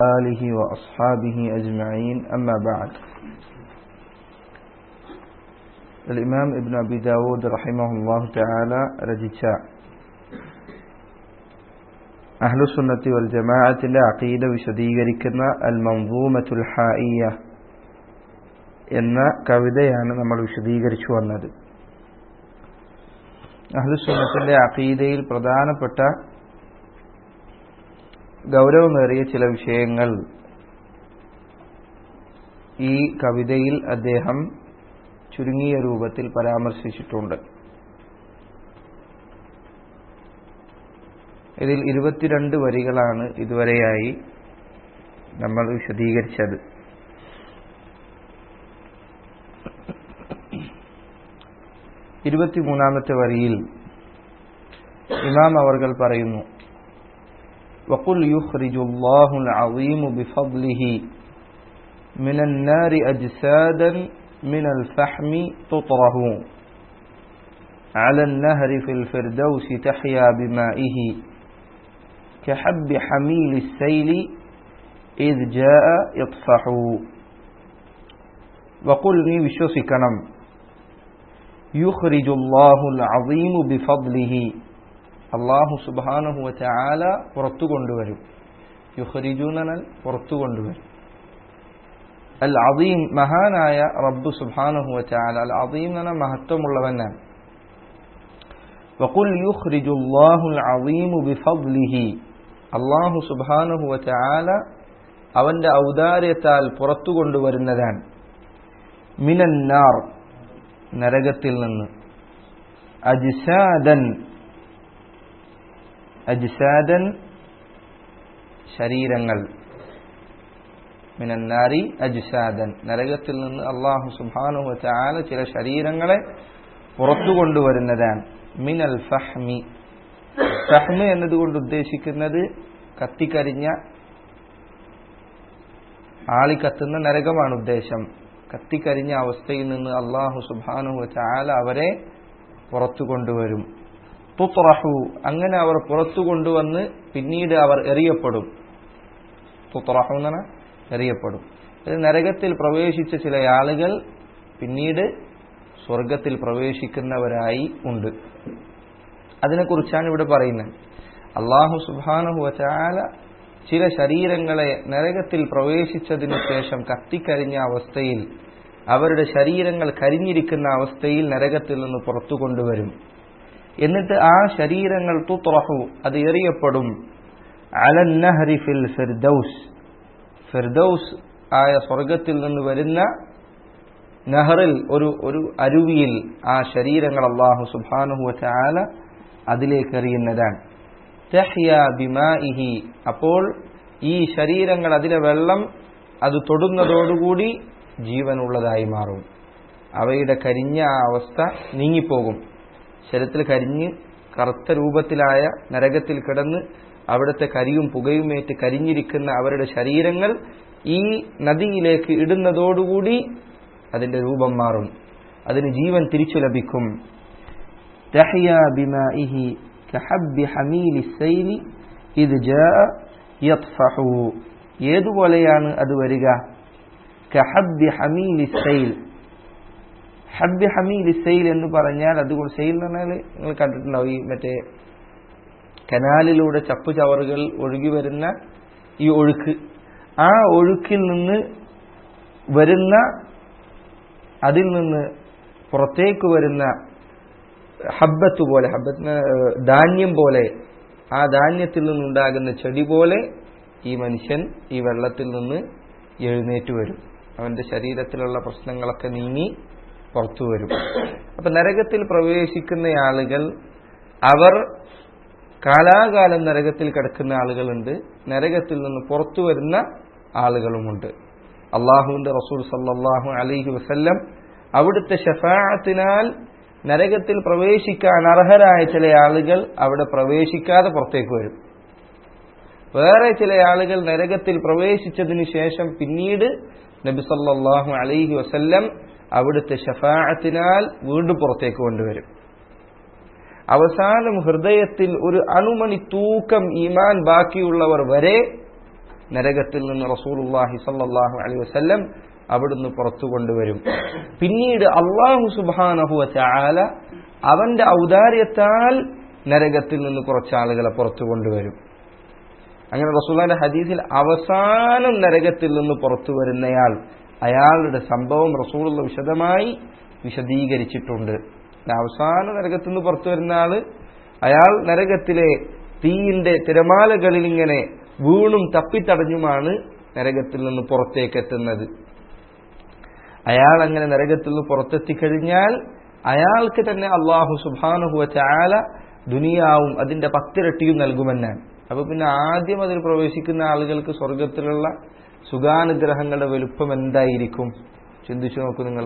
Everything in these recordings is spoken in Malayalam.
آله وأصحابه أجمعين أما بعد الإمام ابن أبي داود رحمه الله تعالى രചിച്ച അഹ്ലുസുന്നത്തി വൽ ജമാഅത്തിന്റെ അഖീദ വിശദീകരിക്കുന്ന അൽ മൻസൂമത്തുൽ ഹായിയ എന്ന കവിതയാണ് നമ്മൾ വിശദീകരിച്ചു വന്നത് അഹ്ലുസുന്നത്തിന്റെ അഖീദയിൽ പ്രധാനപ്പെട്ട ഗൗരവമേറിയ ചില വിഷയങ്ങൾ ഈ കവിതയിൽ അദ്ദേഹം ചുരുങ്ങിയ രൂപത്തിൽ പരാമർശിച്ചിട്ടുണ്ട് ഇതിൽ ഇരുപത്തിരണ്ട് വരികളാണ് ഇതുവരെയായി നമ്മൾ വിശദീകരിച്ചത് ഇരുപത്തിമൂന്നാമത്തെ വരിയിൽ ഇമാം അവർകൾ പറയുന്നു وقل يخرج الله العظيم بفضله من النار أجسادا من الفحم تطره على النهر في الفردوس تحيا بمائه كحب حميل السيل إذ جاء يطفح وقل ني വിശ്വസിക്കണം يخرج الله العظيم بفضله അള്ളാഹു സുബാനഹു ചാല പുറത്തു കൊണ്ടുവരും യുഹരിജൂനൽ പുറത്തു കൊണ്ടുവരും അൽ അദീം മഹാനായ റബ്ബ് സുബാനഹു ചാല അൽ അദീം എന്ന മഹത്വമുള്ളവനാണ് വഖുൽ യുഖ്രിജുല്ലാഹു അൽ അദീമു ബിഫദ്ലിഹി അള്ളാഹു സുബാനഹു ചാല അവന്റെ ഔദാര്യത്താൽ പുറത്തു കൊണ്ടുവരുന്നതാണ് മിനന്നാർ നരകത്തിൽ നിന്ന് അജിസാദൻ അജ്സാദൻ ശരീരങ്ങൾ മിനന്നാരി അജ്സാദൻ നരകത്തിൽ നിന്ന് അള്ളാഹു സുബാനു ചാല ചില ശരീരങ്ങളെ പുറത്തു കൊണ്ടുവരുന്നതാണ് മിനൽ ഫഹ്മി ഫഹ്മ് എന്നതുകൊണ്ട് ഉദ്ദേശിക്കുന്നത് കത്തിക്കരിഞ്ഞ ആളിക്കത്തുന്ന നരകമാണ് ഉദ്ദേശം കത്തിക്കരിഞ്ഞ അവസ്ഥയിൽ നിന്ന് അള്ളാഹു സുബാനു ചാല അവരെ പുറത്തു കൊണ്ടുവരും തുത്രഹു അങ്ങനെ അവർ പുറത്തു കൊണ്ടുവന്ന് പിന്നീട് അവർ എറിയപ്പെടും തുത്രഹു എന്നാണ് എറിയപ്പെടും ഇത് നരകത്തിൽ പ്രവേശിച്ച ചില ആളുകൾ പിന്നീട് സ്വർഗത്തിൽ പ്രവേശിക്കുന്നവരായി ഉണ്ട് അതിനെക്കുറിച്ചാണ് ഇവിടെ പറയുന്നത് അള്ളാഹു സുബാനഹു ചാല ചില ശരീരങ്ങളെ നരകത്തിൽ പ്രവേശിച്ചതിനു ശേഷം കത്തിക്കരിഞ്ഞ അവസ്ഥയിൽ അവരുടെ ശരീരങ്ങൾ കരിഞ്ഞിരിക്കുന്ന അവസ്ഥയിൽ നരകത്തിൽ നിന്ന് പുറത്തു കൊണ്ടുവരും എന്നിട്ട് ആ ശരീരങ്ങൾ തുത്രഹു അത് എറിയപ്പെടും അലന്നഹരി ഫിൽ ഫിർദൌസ് ഫിർദൌസ് ആയ സ്വർഗത്തിൽ നിന്ന് വരുന്ന നെഹറിൽ ഒരു ഒരു അരുവിയിൽ ആ ശരീരങ്ങൾ അള്ളാഹു സുബാനുഹു ചാല അതിലേക്ക് എറിയുന്നതാണ് തെഹ്യ ബിമാഇഹി അപ്പോൾ ഈ ശരീരങ്ങൾ അതിലെ വെള്ളം അത് തൊടുന്നതോടുകൂടി ജീവനുള്ളതായി മാറും അവയുടെ കരിഞ്ഞ ആ അവസ്ഥ നീങ്ങിപ്പോകും ശരീരത്തിൽ കരിഞ്ഞ് കറുത്ത രൂപത്തിലായ നരകത്തിൽ കിടന്ന് അവിടുത്തെ കരിയും പുകയുമേറ്റ് കരിഞ്ഞിരിക്കുന്ന അവരുടെ ശരീരങ്ങൾ ഈ നദിയിലേക്ക് ഇടുന്നതോടുകൂടി അതിന്റെ രൂപം മാറും അതിന് ജീവൻ തിരിച്ചു ലഭിക്കും ഏതുപോലെയാണ് അത് വരിക കഹബ് ഹമീലി സൈൽ ഹബ്ബി ഹമീൽ സെയിൽ എന്ന് പറഞ്ഞാൽ അതുകൊണ്ട് സെയിൽ എന്ന് പറഞ്ഞാൽ നിങ്ങൾ കണ്ടിട്ടുണ്ടാവും ഈ മറ്റേ കനാലിലൂടെ ചപ്പു ചവറുകൾ ഒഴുകി വരുന്ന ഈ ഒഴുക്ക് ആ ഒഴുക്കിൽ നിന്ന് വരുന്ന അതിൽ നിന്ന് പുറത്തേക്ക് വരുന്ന ഹബ്ബത്ത് പോലെ ഹബ്ബത്തിന് ധാന്യം പോലെ ആ ധാന്യത്തിൽ നിന്നുണ്ടാകുന്ന ചെടി പോലെ ഈ മനുഷ്യൻ ഈ വെള്ളത്തിൽ നിന്ന് എഴുന്നേറ്റ് വരും അവന്റെ ശരീരത്തിലുള്ള പ്രശ്നങ്ങളൊക്കെ നീങ്ങി പുറത്തു വരും അപ്പൊ നരകത്തിൽ പ്രവേശിക്കുന്ന ആളുകൾ അവർ കാലാകാലം നരകത്തിൽ കിടക്കുന്ന ആളുകളുണ്ട് നരകത്തിൽ നിന്ന് പുറത്തു വരുന്ന ആളുകളുമുണ്ട് അള്ളാഹുവിന്റെ റസൂൽ സല്ലാഹു അലൈഹി വസല്ലം അവിടുത്തെ ഷഫാഅത്തിനാൽ നരകത്തിൽ പ്രവേശിക്കാൻ അർഹരായ ചില ആളുകൾ അവിടെ പ്രവേശിക്കാതെ പുറത്തേക്ക് വരും വേറെ ചില ആളുകൾ നരകത്തിൽ പ്രവേശിച്ചതിനു ശേഷം പിന്നീട് നബി സല്ലാഹു അലൈഹി വസല്ലം അവിടുത്തെ ഷഫാഅത്തിനാൽ വീണ്ടും പുറത്തേക്ക് കൊണ്ടുവരും അവസാനം ഹൃദയത്തിൽ ഒരു അണുമണി തൂക്കം ഈമാൻ ബാക്കിയുള്ളവർ വരെ നരകത്തിൽ നിന്ന് റസൂലുള്ളാഹി സല്ലല്ലാഹു അലൈഹി വസല്ലം അവിടുന്ന് പുറത്തു കൊണ്ടുവരും പിന്നീട് അള്ളാഹു സുബ്ഹാനഹു വതആല അവന്റെ ഔദാര്യത്താൽ നരകത്തിൽ നിന്ന് കുറച്ച് ആളുകളെ പുറത്തു കൊണ്ടുവരും അങ്ങനെ റസൂലുള്ളാഹിന്റെ ഹദീസിൽ അവസാനം നരകത്തിൽ നിന്ന് പുറത്തു വരുന്നയാൾ അയാളുടെ സംഭവം റസൂലുള്ള വിശദമായി വിശദീകരിച്ചിട്ടുണ്ട് അവസാന നരകത്തിൽ നിന്ന് പുറത്തു വരുന്ന ആള് അയാൾ നരകത്തിലെ തീയിന്റെ തിരമാലകളിൽ ഇങ്ങനെ വീണും തപ്പിത്തടഞ്ഞുമാണ് നരകത്തിൽ നിന്ന് പുറത്തേക്ക് എത്തുന്നത് അയാൾ അങ്ങനെ നരകത്തിൽ നിന്ന് പുറത്തെത്തിക്കഴിഞ്ഞാൽ അയാൾക്ക് തന്നെ അള്ളാഹു സുബാനുഹുവ ചാല ദുനിയാവും അതിന്റെ പത്തിരട്ടിയും നൽകുമെന്നാണ് അപ്പൊ പിന്നെ ആദ്യം അതിൽ പ്രവേശിക്കുന്ന ആളുകൾക്ക് സ്വർഗത്തിലുള്ള സുഖാനുഗ്രഹങ്ങളുടെ വലുപ്പം എന്തായിരിക്കും ചിന്തിച്ചു നോക്കൂ നിങ്ങൾ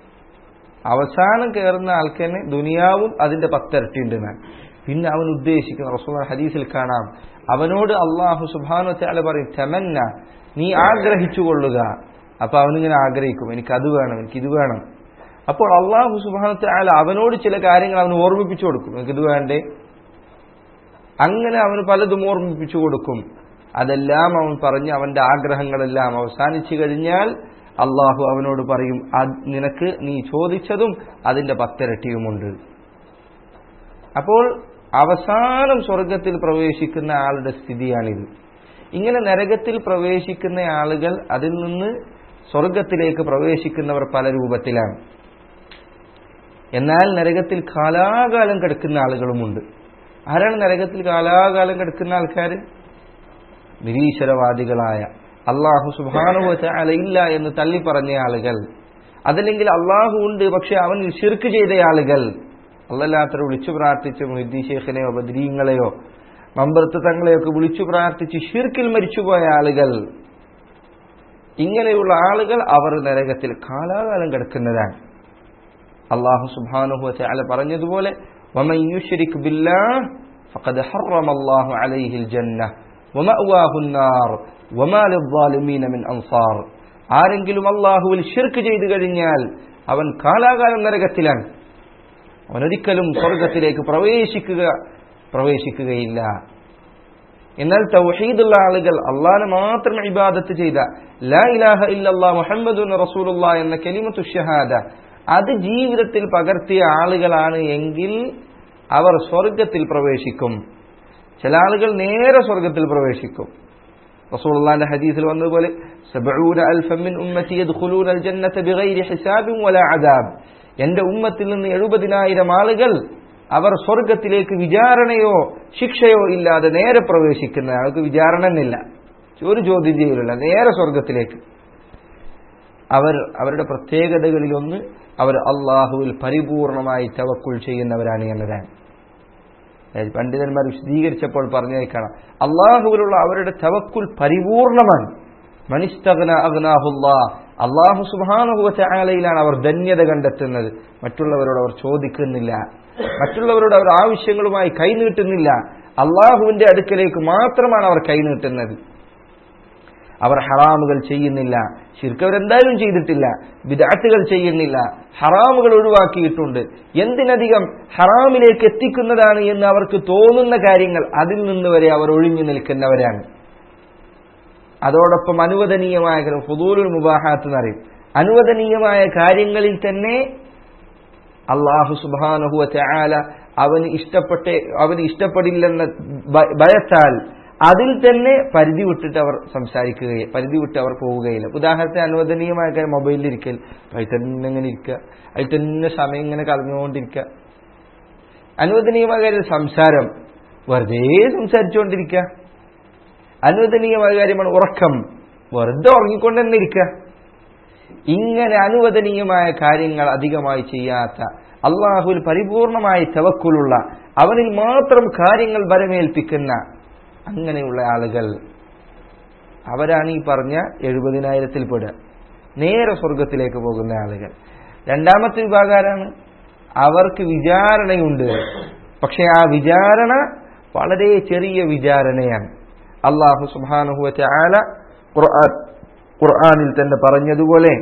അവസാനം കയറുന്ന ആൾക്ക് തന്നെ ദുനിയാവും അതിന്റെ പത്തിരട്ടി ഉണ്ടെന്നാണ് പിന്നെ അവൻ ഉദ്ദേശിക്കുന്ന റസൂൽ ഹദീസിൽ കാണാം അവനോട് അള്ളാഹു സുബാനു ചാല പറയും തെമന്ന നീ ആഗ്രഹിച്ചു കൊള്ളുക അപ്പൊ അവനിങ്ങനെ ആഗ്രഹിക്കും എനിക്ക് അത് വേണം എനിക്ക് ഇത് വേണം അപ്പോൾ അള്ളാഹു സുബാനു ചാല അവനോട് ചില കാര്യങ്ങൾ അവന് ഓർമ്മിപ്പിച്ചു കൊടുക്കും എനിക്കിത് വേണ്ടേ അങ്ങനെ അവന് പലതും ഓർമ്മിപ്പിച്ചു കൊടുക്കും അതെല്ലാം അവൻ പറഞ്ഞ് അവന്റെ ആഗ്രഹങ്ങളെല്ലാം അവസാനിച്ചു കഴിഞ്ഞാൽ അള്ളാഹു അവനോട് പറയും നിനക്ക് നീ ചോദിച്ചതും അതിന്റെ പത്തിരട്ടിയുമുണ്ട് അപ്പോൾ അവസാനം സ്വർഗത്തിൽ പ്രവേശിക്കുന്ന ആളുടെ സ്ഥിതിയാണിത് ഇങ്ങനെ നരകത്തിൽ പ്രവേശിക്കുന്ന ആളുകൾ അതിൽ നിന്ന് സ്വർഗത്തിലേക്ക് പ്രവേശിക്കുന്നവർ പല രൂപത്തിലാണ് എന്നാൽ നരകത്തിൽ കാലാകാലം കിടക്കുന്ന ആളുകളുമുണ്ട് ആരാണ് നരകത്തിൽ കാലാകാലം കിടക്കുന്ന ആൾക്കാർ നിരീശ്വരവാദികളായ അള്ളാഹു സുബാനുഭവത്തെ അലയില്ല എന്ന് തള്ളി പറഞ്ഞ ആളുകൾ അതല്ലെങ്കിൽ അള്ളാഹു ഉണ്ട് പക്ഷെ അവൻ ശിർക്ക് ചെയ്ത ആളുകൾ അല്ലല്ലാത്തവർ വിളിച്ചു പ്രാർത്ഥിച്ച മുഹിദ്ദീ ഷേഖിനെയോ ബദ്രീങ്ങളെയോ മമ്പർത്ത് തങ്ങളെയൊക്കെ വിളിച്ചു പ്രാർത്ഥിച്ച് ഷിർക്കിൽ മരിച്ചുപോയ ആളുകൾ ഇങ്ങനെയുള്ള ആളുകൾ അവർ നരകത്തിൽ കാലാകാലം കിടക്കുന്നതാണ് അള്ളാഹു സുബാനുഹുവത്തെ അല പറഞ്ഞതുപോലെ ومن يشرك بالله فقد حرم الله عليه الجنة ومأواه النار وما للظالمين من أنصار ആരെങ്കിലും അള്ളാഹുവിൽ ഷിർക്ക് ചെയ്തു കഴിഞ്ഞാൽ അവൻ കാലാകാലം നരകത്തിലാണ് അവനൊരിക്കലും സ്വർഗത്തിലേക്ക് പ്രവേശിക്കുക പ്രവേശിക്കുകയില്ല എന്നാൽ തൗഹീദുള്ള ആളുകൾ അള്ളാഹിനെ മാത്രം ഇബാദത്ത് ചെയ്ത ലാ ഇലാഹ ഇല്ലല്ലാ മുഹമ്മദുൻ റസൂലുള്ള എന്ന കലിമത്തു ഷഹാദ അത് ജീവിതത്തിൽ പകർത്തിയ ആളുകളാണ് എങ്കിൽ അവർ സ്വർഗത്തിൽ പ്രവേശിക്കും ചില ആളുകൾ നേരെ സ്വർഗത്തിൽ പ്രവേശിക്കും റസൂലുള്ളാഹിന്റെ ഹദീസിൽ വന്നതുപോലെ സബഊന അൽഫൻ മിൻ ഉമ്മത്തി യദ്ഖുലൂന അൽ ജന്നത ബിഗൈരി ഹിസാബിൻ വലാ അദാബ് എന്റെ ഉമ്മത്തിൽ നിന്ന് എഴുപതിനായിരം ആളുകൾ അവർ സ്വർഗത്തിലേക്ക് വിചാരണയോ ശിക്ഷയോ ഇല്ലാതെ നേരെ പ്രവേശിക്കുന്ന ആൾക്ക് വിചാരണ എന്നില്ല ഒരു ചോദ്യം ചെയ്യലില്ല നേരെ സ്വർഗത്തിലേക്ക് അവർ അവരുടെ പ്രത്യേകതകളിലൊന്ന് അവർ അള്ളാഹുവിൽ പരിപൂർണമായി തവക്കുൾ ചെയ്യുന്നവരാണ് എന്നതാണ് പണ്ഡിതന്മാർ വിശദീകരിച്ചപ്പോൾ പറഞ്ഞേക്കണം അള്ളാഹുവിലുള്ള അവരുടെ തവക്കുൽ പരിപൂർണമാണ് മനിസ്തഗ്ന അഗ്നാഹുല്ലാ അള്ളാഹു സുബാനുഭവലയിലാണ് അവർ ധന്യത കണ്ടെത്തുന്നത് മറ്റുള്ളവരോട് അവർ ചോദിക്കുന്നില്ല മറ്റുള്ളവരോട് അവർ ആവശ്യങ്ങളുമായി കൈനീട്ടുന്നില്ല അള്ളാഹുവിന്റെ അടുക്കലേക്ക് മാത്രമാണ് അവർ കൈനീട്ടുന്നത് അവർ ഹറാമുകൾ ചെയ്യുന്നില്ല ശിർക്ക് അവരെന്തായാലും ചെയ്തിട്ടില്ല വിദാത്തുകൾ ചെയ്യുന്നില്ല ഹറാമുകൾ ഒഴിവാക്കിയിട്ടുണ്ട് എന്തിനധികം ഹറാമിലേക്ക് എത്തിക്കുന്നതാണ് എന്ന് അവർക്ക് തോന്നുന്ന കാര്യങ്ങൾ അതിൽ നിന്ന് വരെ അവർ ഒഴിഞ്ഞു നിൽക്കുന്നവരാണ് അതോടൊപ്പം അനുവദനീയമായ ഫുദൂലുൽ മുബാഹാത്ത് എന്നറിയും അനുവദനീയമായ കാര്യങ്ങളിൽ തന്നെ അള്ളാഹു സുബാനഹുവ ചാല അവന് ഇഷ്ടപ്പെട്ട അവന് ഇഷ്ടപ്പെടില്ലെന്ന ഭയത്താൽ അതിൽ തന്നെ പരിധി വിട്ടിട്ട് അവർ സംസാരിക്കുകയും പരിധി വിട്ട് അവർ പോവുകയില്ല ഉദാഹരണത്തിന് അനുവദനീയമായ കാര്യം മൊബൈലിലിരിക്കൽ അതിൽ തന്നെ ഇങ്ങനെ ഇരിക്കുക അതിൽ തന്നെ സമയം ഇങ്ങനെ കളഞ്ഞുകൊണ്ടിരിക്കുക അനുവദനീയമായ കാര്യം സംസാരം വെറുതെ സംസാരിച്ചുകൊണ്ടിരിക്കുക അനുവദനീയമായ കാര്യമാണ് ഉറക്കം വെറുതെ ഉറങ്ങിക്കൊണ്ട് തന്നെ ഇരിക്കുക ഇങ്ങനെ അനുവദനീയമായ കാര്യങ്ങൾ അധികമായി ചെയ്യാത്ത അള്ളാഹുവിൽ പരിപൂർണമായി തവക്കുലുള്ള അവനിൽ മാത്രം കാര്യങ്ങൾ ബലമേൽപ്പിക്കുന്ന അങ്ങനെയുള്ള ആളുകൾ അവരാണ് ഈ പറഞ്ഞ എഴുപതിനായിരത്തിൽ പെടുക നേരെ സ്വർഗത്തിലേക്ക് പോകുന്ന ആളുകൾ രണ്ടാമത്തെ വിഭാഗാരാണ് അവർക്ക് വിചാരണയുണ്ട് പക്ഷെ ആ വിചാരണ വളരെ ചെറിയ വിചാരണയാണ് അള്ളാഹു സുബാനുഹുവറ്റ ആല ഖുർആൻ ഖുർആനിൽ തന്നെ പറഞ്ഞതുപോലെ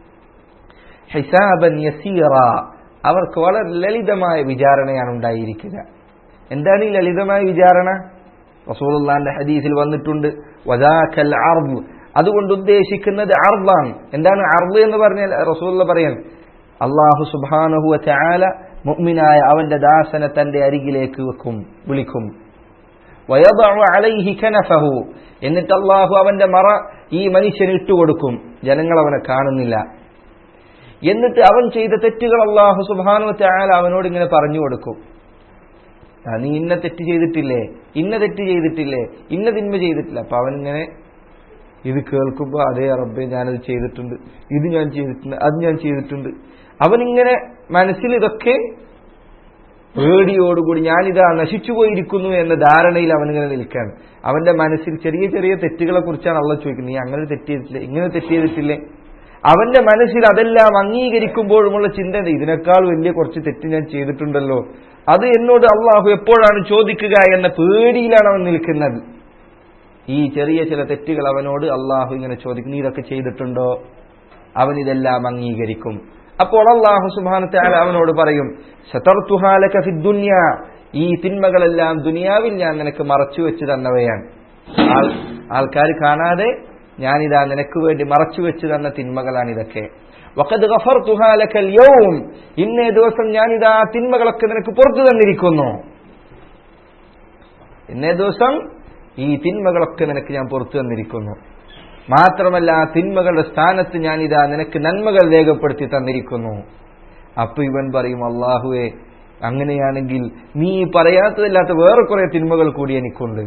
ഹിസാബൻ യസീറ അവർക്ക് വളരെ ലളിതമായ വിചാരണയാണ് ഉണ്ടായിരിക്കുക എന്താണ് ഈ ലളിതമായ വിചാരണ റസൂലുള്ളാന്റെ ഹദീസിൽ വന്നിട്ടുണ്ട് വദാക്കൽ അർദ് അതുകൊണ്ട് ഉദ്ദേശിക്കുന്നത് അർദാണ് എന്താണ് അർദ് എന്ന് പറഞ്ഞാൽ റസൂലുള്ള പറയാൻ അള്ളാഹു സുബ്ഹാനഹു വതആല മുഅ്മിനായ അവന്റെ ദാസനെ തന്റെ അരികിലേക്ക് വെക്കും വിളിക്കും വയദഉ അലൈഹി കനഫഹു എന്നിട്ട് അള്ളാഹു അവന്റെ മറ ഈ മനുഷ്യന് ഇട്ടുകൊടുക്കും ജനങ്ങൾ അവനെ കാണുന്നില്ല എന്നിട്ട് അവൻ ചെയ്ത തെറ്റുകൾ അള്ളാഹു സുബാനു വതആല അവനോട് ഇങ്ങനെ പറഞ്ഞു കൊടുക്കും ആ, നീ ഇന്ന തെറ്റ് ചെയ്തിട്ടില്ലേ ഇന്ന തെറ്റ് ചെയ്തിട്ടില്ലേ ഇന്ന തിന്മ ചെയ്തിട്ടില്ല അപ്പൊ അവൻ ഇങ്ങനെ ഇത് കേൾക്കുമ്പോ അതേ റബ്ബെ ഞാനത് ചെയ്തിട്ടുണ്ട് ഇത് ഞാൻ ചെയ്തിട്ടുണ്ട് അത് ഞാൻ ചെയ്തിട്ടുണ്ട് അവനിങ്ങനെ മനസ്സിൽ ഇതൊക്കെ പേടിയോടുകൂടി ഞാനിതാ നശിച്ചു പോയിരിക്കുന്നു എന്ന ധാരണയിൽ അവനിങ്ങനെ നിൽക്കുകയാണ് അവന്റെ മനസ്സിൽ ചെറിയ ചെറിയ തെറ്റുകളെ കുറിച്ചാണ് അള്ള ചോദിക്കുന്നത് നീ അങ്ങനെ തെറ്റ് ചെയ്തിട്ടില്ലേ ഇങ്ങനെ തെറ്റ് ചെയ്തിട്ടില്ലേ അവന്റെ മനസ്സിൽ അതെല്ലാം അംഗീകരിക്കുമ്പോഴുമുള്ള ചിന്ത എന്താ? ഇതിനേക്കാൾ വലിയ കുറച്ച് തെറ്റ് ഞാൻ ചെയ്തിട്ടുണ്ടല്ലോ അത് എന്നോട് അള്ളാഹു എപ്പോഴാണ് ചോദിക്കുക എന്ന പേടിയിലാണ് അവൻ നിൽക്കുന്നത് ഈ ചെറിയ ചില തെറ്റുകൾ അവനോട് അള്ളാഹു ഇങ്ങനെ ചോദിക്കും നീ ഇതൊക്കെ ചെയ്തിട്ടുണ്ടോ അവൻ ഇതെല്ലാം അംഗീകരിക്കും അപ്പോൾ അള്ളാഹു സുബാനത്തെ അവനോട് പറയും "സതർത്തുഹാലക ഫിദ്ദുന്യ." ഈ തിന്മകളെല്ലാം ദുനിയാവിൽ ഞാൻ നിനക്ക് മറച്ചു വെച്ച് തന്നവയാണ് ആൾ ആൾക്കാർ കാണാതെ ഞാനിതാ നിനക്ക് വേണ്ടി മറച്ചു വെച്ച് തന്ന തിന്മകളാണ് ഇതൊക്കെ വഖദ് ഗഫർതുഹാ ലകൽ യൗം ഇന്നേ ദിവസം ഞാനിതാ ആ തിന്മകളൊക്കെ നിനക്ക് പുറത്തു തന്നിരിക്കുന്നു ഇന്നേ ദിവസം ഈ തിന്മകളൊക്കെ നിനക്ക് ഞാൻ പുറത്തു തന്നിരിക്കുന്നു മാത്രമല്ല ആ തിന്മകളുടെ സ്ഥാനത്ത് ഞാനിതാ നിനക്ക് നന്മകൾ രേഖപ്പെടുത്തി തന്നിരിക്കുന്നു അപ്പൊ ഇവൻ പറയും അള്ളാഹുവെ അങ്ങനെയാണെങ്കിൽ നീ പറയാത്തതല്ലാത്ത വേറെ കുറെ തിന്മകൾ കൂടി എനിക്കുണ്ട്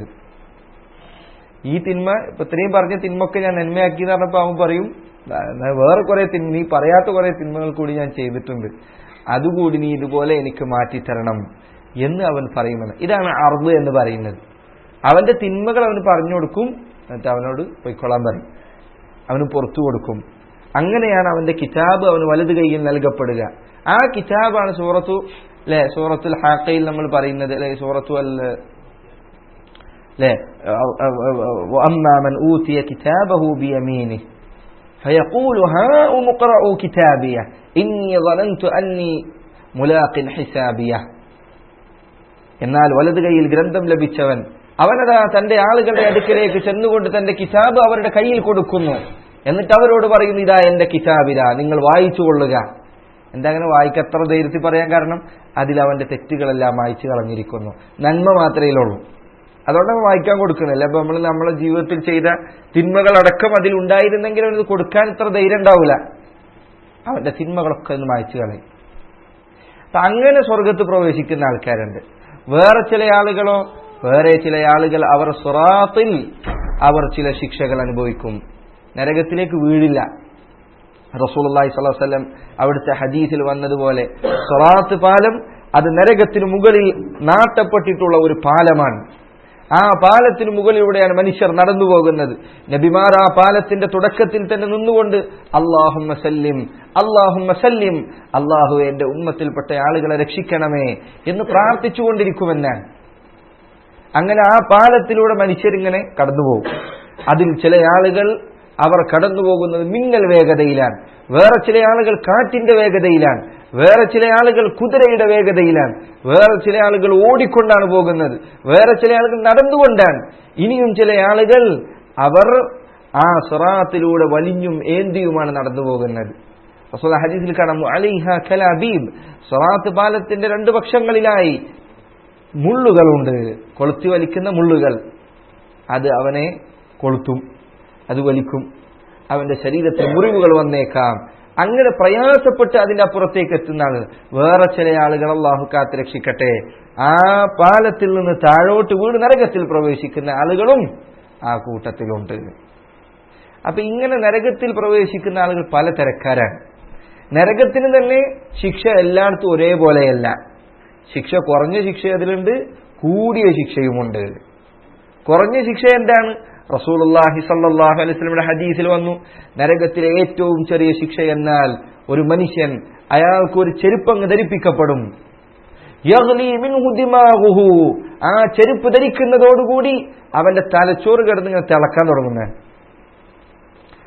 ഈ തിന്മ ഇപ്പൊ ഇത്രയും പറഞ്ഞ തിന്മൊക്കെ ഞാൻ നന്മയാക്കി എന്ന് പറഞ്ഞപ്പോ അവൻ പറയും "ദാ, എന്നാ വേറെ കുറെ തിന്മ നീ പറയാത്ത കുറെ തിന്മകൾ കൂടി ഞാൻ ചെയ്തിട്ടുണ്ട് അതുകൂടി നീ ഇതുപോലെ എനിക്ക് മാറ്റിത്തരണം എന്ന് അവൻ പറയുമെന്ന് ഇതാണ് അർദ് എന്ന് പറയുന്നത് അവന്റെ തിന്മകൾ അവന് പറഞ്ഞു കൊടുക്കും എന്നിട്ട് അവനോട് പൊയ്ക്കൊള്ളാൻ പറയും അവന് പുറത്തു കൊടുക്കും അങ്ങനെയാണ് അവന്റെ കിതാബ് അവന് വലത് കൈയിൽ നൽകപ്പെടുക ആ കിതാബാണ് സൂറത്തു അല്ലെ സൂറത്തുൽ ഹാക്കയിൽ നമ്മൾ പറയുന്നത് അല്ലെ സൂറത്തു അൽ അല്ലെ وأما من أوتي كتابه بيمينه فيقول هاؤم اقرءوا كتابيه إني ظننت أني ملاق حسابيه എന്നാൽ വലത് കൈയിൽ ഗ്രന്ഥം ലഭിച്ചവൻ അവനതാ തന്റെ ആളുകളുടെ അടുക്കലേക്ക് ചെന്നുകൊണ്ട് തന്റെ കിതാബ് അവരുടെ കയ്യിൽ കൊടുക്കുന്നു എന്നിട്ട് അവരോട് പറയുന്നു ഇതാ എന്റെ കിതാബിതാ നിങ്ങൾ വായിച്ചു കൊള്ളുക എന്താ അങ്ങനെ വായിക്കത്ര ധൈര്യത്തിൽ പറയാൻ കാരണം അതിൽ അവന്റെ തെറ്റുകളെല്ലാം വായിച്ചു കളഞ്ഞിരിക്കുന്നു നന്മ മാത്രമേ ഉള്ളൂ അതുകൊണ്ട് അവൻ വായിക്കാൻ കൊടുക്കുന്നില്ല അപ്പൊ നമ്മൾ നമ്മളെ ജീവിതത്തിൽ ചെയ്ത തിന്മകളടക്കം അതിൽ ഉണ്ടായിരുന്നെങ്കിൽ അവനത് കൊടുക്കാൻ ഇത്ര ധൈര്യം ഉണ്ടാവില്ല അവന്റെ തിന്മകളൊക്കെ ഒന്ന് വായിച്ചു കളയും അപ്പൊ അങ്ങനെ സ്വർഗത്ത് പ്രവേശിക്കുന്ന ആൾക്കാരുണ്ട് വേറെ ചില ആളുകളോ വേറെ ചില ആളുകൾ അവർ സ്വറാത്തിൽ അവർ ചില ശിക്ഷകൾ അനുഭവിക്കും നരകത്തിലേക്ക് വീഴില്ല റസൂലി സ്വലം അവിടുത്തെ ഹദീസിൽ വന്നതുപോലെ സ്വറാത്ത് പാലം അത് നരകത്തിന് മുകളിൽ നാട്ടപ്പെട്ടിട്ടുള്ള ഒരു പാലമാണ് ആ പാലത്തിന് മുകളിലൂടെയാണ് മനുഷ്യർ നടന്നു പോകുന്നത് നബിമാർ ആ പാലത്തിന്റെ തുടക്കത്തിൽ തന്നെ നിന്നുകൊണ്ട് അള്ളാഹും സല്ലിം അള്ളാഹും സല്ലിം അള്ളാഹു എന്റെ ഉമ്മത്തിൽപ്പെട്ട ആളുകളെ രക്ഷിക്കണമേ എന്ന് പ്രാർത്ഥിച്ചുകൊണ്ടിരിക്കുമെന്നാണ് അങ്ങനെ ആ പാലത്തിലൂടെ മനുഷ്യരിങ്ങനെ കടന്നുപോകും അതിൽ ചില ആളുകൾ അവർ കടന്നു പോകുന്നത് മിന്നൽ വേഗതയിലാണ് വേറെ ചില ആളുകൾ കാറ്റിന്റെ വേഗതയിലാണ് വേറെ ചില ആളുകൾ കുതിരയുടെ വേഗതയിലാണ് വേറെ ചില ആളുകൾ ഓടിക്കൊണ്ടാണ് പോകുന്നത് വേറെ ചില ആളുകൾ നടന്നുകൊണ്ടാണ് ഇനിയും ചില ആളുകൾ അവർ ആ സ്വറാത്തിലൂടെ വലിഞ്ഞും ഏന്തിയുമാണ് നടന്നു പോകുന്നത് റസൂൽ ഹദീസിൽ കാണാം അലിഹ കലാബീബ് സ്വറാത്ത് പാലത്തിന്റെ രണ്ട് പക്ഷങ്ങളിലായി മുള്ളുകളുണ്ട് കൊളുത്തി വലിക്കുന്ന മുള്ളുകൾ അത് അവനെ കൊളുത്തും അത് വലിക്കും അവന്റെ ശരീരത്തിൽ മുറിവുകൾ വന്നേക്കാം അങ്ങനെ പ്രയാസപ്പെട്ട് അതിന്റെ അപ്പുറത്തേക്ക് എത്തുന്ന ആളുകൾ വേറെ ചില ആളുകൾ അള്ളാഹു കാത്ത് രക്ഷിക്കട്ടെ ആ പാലത്തിൽ നിന്ന് താഴോട്ട് വീട് നരകത്തിൽ പ്രവേശിക്കുന്ന ആളുകളും ആ കൂട്ടത്തിലുണ്ട് അപ്പൊ ഇങ്ങനെ നരകത്തിൽ പ്രവേശിക്കുന്ന ആളുകൾ പല തരക്കാരാണ് നരകത്തിന് തന്നെ ശിക്ഷ എല്ലായിടത്തും ഒരേപോലെയല്ല ശിക്ഷ കുറഞ്ഞ ശിക്ഷ അതിലുണ്ട് കൂടിയ ശിക്ഷയുമുണ്ട് കുറഞ്ഞ ശിക്ഷ എന്താണ് റസൂലുള്ളാഹി സല്ലല്ലാഹു അലൈഹി വസല്ലമയുടെ ഹദീസിൽ വന്നു നരകത്തിലെ ഏറ്റവും ചെറിയ ശിക്ഷ എന്നാൽ ഒരു മനുഷ്യൻ അയാൾക്ക് ഒരു ചെരുപ്പങ്ങ് ധരിപ്പിക്കപ്പെടും യഗ്ലി മിൻഹു ദിമാഗുഹു ആ ചെരുപ്പ് ധരിക്കുന്നതോടുകൂടി അവന്റെ തലച്ചോറ് കിടന്ന് ഇങ്ങനെ തിളക്കാൻ തുടങ്ങുന്നത്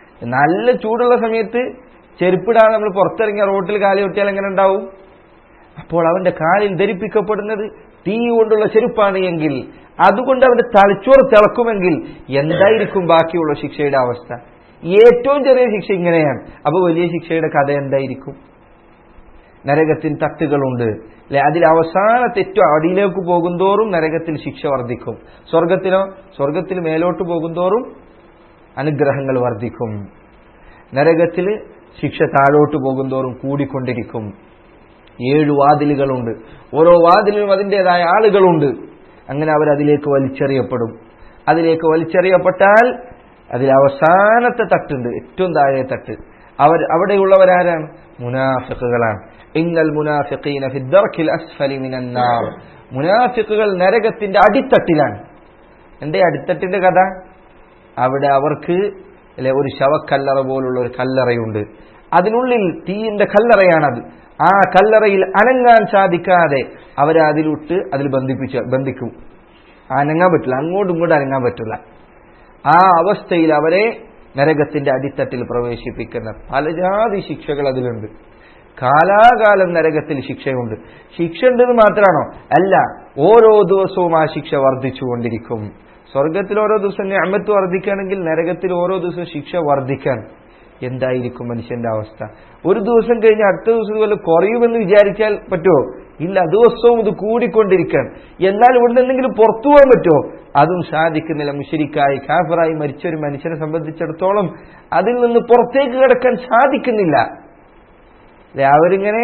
നല്ല ചൂടുള്ള സമയത്ത് ചെരുപ്പിടാതെ നമ്മൾ പുറത്തിറങ്ങിയ റോട്ടിൽ കാലി കൊട്ടിയാൽ എങ്ങനെ ഉണ്ടാവും അപ്പോൾ അവന്റെ കാലിൽ ധരിപ്പിക്കപ്പെടുന്നത് തീ കൊണ്ടുള്ള ചെരുപ്പാണ് എങ്കിൽ അതുകൊണ്ട് അവന്റെ തലച്ചോറ് തിളക്കുമെങ്കിൽ എന്തായിരിക്കും ബാക്കിയുള്ള ശിക്ഷയുടെ അവസ്ഥ ഏറ്റവും ചെറിയ ശിക്ഷ ഇങ്ങനെയാണ് അപ്പൊ വലിയ ശിക്ഷയുടെ കഥ എന്തായിരിക്കും നരകത്തിൽ തട്ടുകളുണ്ട് അല്ലെ അതിൽ അവസാനത്തെ ഏറ്റവും അടിയിലേക്ക് പോകുന്തോറും നരകത്തിൽ ശിക്ഷ വർദ്ധിക്കും സ്വർഗത്തിലോ സ്വർഗത്തിൽ മേലോട്ട് പോകുന്തോറും അനുഗ്രഹങ്ങൾ വർദ്ധിക്കും നരകത്തിൽ ശിക്ഷ താഴോട്ട് പോകുന്തോറും കൂടിക്കൊണ്ടിരിക്കും ഏഴ് വാതിലുകളുണ്ട് ഓരോ വാതിലിനും അതിൻ്റെതായ ആളുകളുണ്ട് അങ്ങനെ അവർ അതിലേക്ക് വലിച്ചെറിയപ്പെടും അതിലേക്ക് വലിച്ചെറിയപ്പെട്ടാൽ അതിൽ അവസാനത്തെ തട്ടുണ്ട് ഏറ്റവും താഴെ തട്ട് അവർ അവിടെയുള്ളവരാരാണ് മുനാഫിക്കുകളാണ് ഇന്നൽ മുനാഫിഖീന ഫി ദർക്കിൽ അസ്ഫലി മിനൻ നാർ മുനാഫിക്കുകൾ നരകത്തിന്റെ അടിത്തട്ടിലാണ് എന്തേ അടിത്തട്ടിന്റെ കഥ അവിടെ അവർക്ക് അല്ലെ ഒരു ശവക്കല്ലറ പോലുള്ള ഒരു കല്ലറയുണ്ട് അതിനുള്ളിൽ തീയിന്റെ കല്ലറയാണത് ആ കല്ലറയിൽ അനങ്ങാൻ സാധിക്കാതെ അവരെ അതിലിട്ട് അതിൽ ബന്ധിപ്പിച്ച് ബന്ധിക്കും അനങ്ങാൻ പറ്റില്ല അങ്ങോട്ടും ഇങ്ങോട്ടും അനങ്ങാൻ പറ്റില്ല ആ അവസ്ഥയിൽ അവരെ നരകത്തിന്റെ അടിത്തട്ടിൽ പ്രവേശിപ്പിക്കുന്ന പലജാതി ശിക്ഷകൾ അതിലുണ്ട് കാലാകാലം നരകത്തിൽ ശിക്ഷയുണ്ട് ശിക്ഷ ഉണ്ടെന്ന് മാത്രമാണോ അല്ല ഓരോ ദിവസവും ആ ശിക്ഷ വർദ്ധിച്ചുകൊണ്ടിരിക്കും സ്വർഗത്തിൽ ഓരോ ദിവസം അമ്മത്ത് വർദ്ധിക്കുകയാണെങ്കിൽ നരകത്തിൽ ഓരോ ദിവസം ശിക്ഷ വർദ്ധിക്കാൻ എന്തായിരിക്കും മനുഷ്യന്റെ അവസ്ഥ ഒരു ദിവസം കഴിഞ്ഞ് അടുത്ത ദിവസം ഇതുപോലെ കുറയുമെന്ന് വിചാരിച്ചാൽ പറ്റുമോ ഇല്ല ദിവസവും ഇത് കൂടിക്കൊണ്ടിരിക്കാൻ എന്നാൽ ഇവിടുന്ന് എന്തെങ്കിലും പുറത്തു പോകാൻ പറ്റുമോ അതും സാധിക്കുന്നില്ല മുഷരിക്കായി കാഫറായി മരിച്ച ഒരു മനുഷ്യനെ സംബന്ധിച്ചിടത്തോളം അതിൽ നിന്ന് പുറത്തേക്ക് കിടക്കാൻ സാധിക്കുന്നില്ല അവരിങ്ങനെ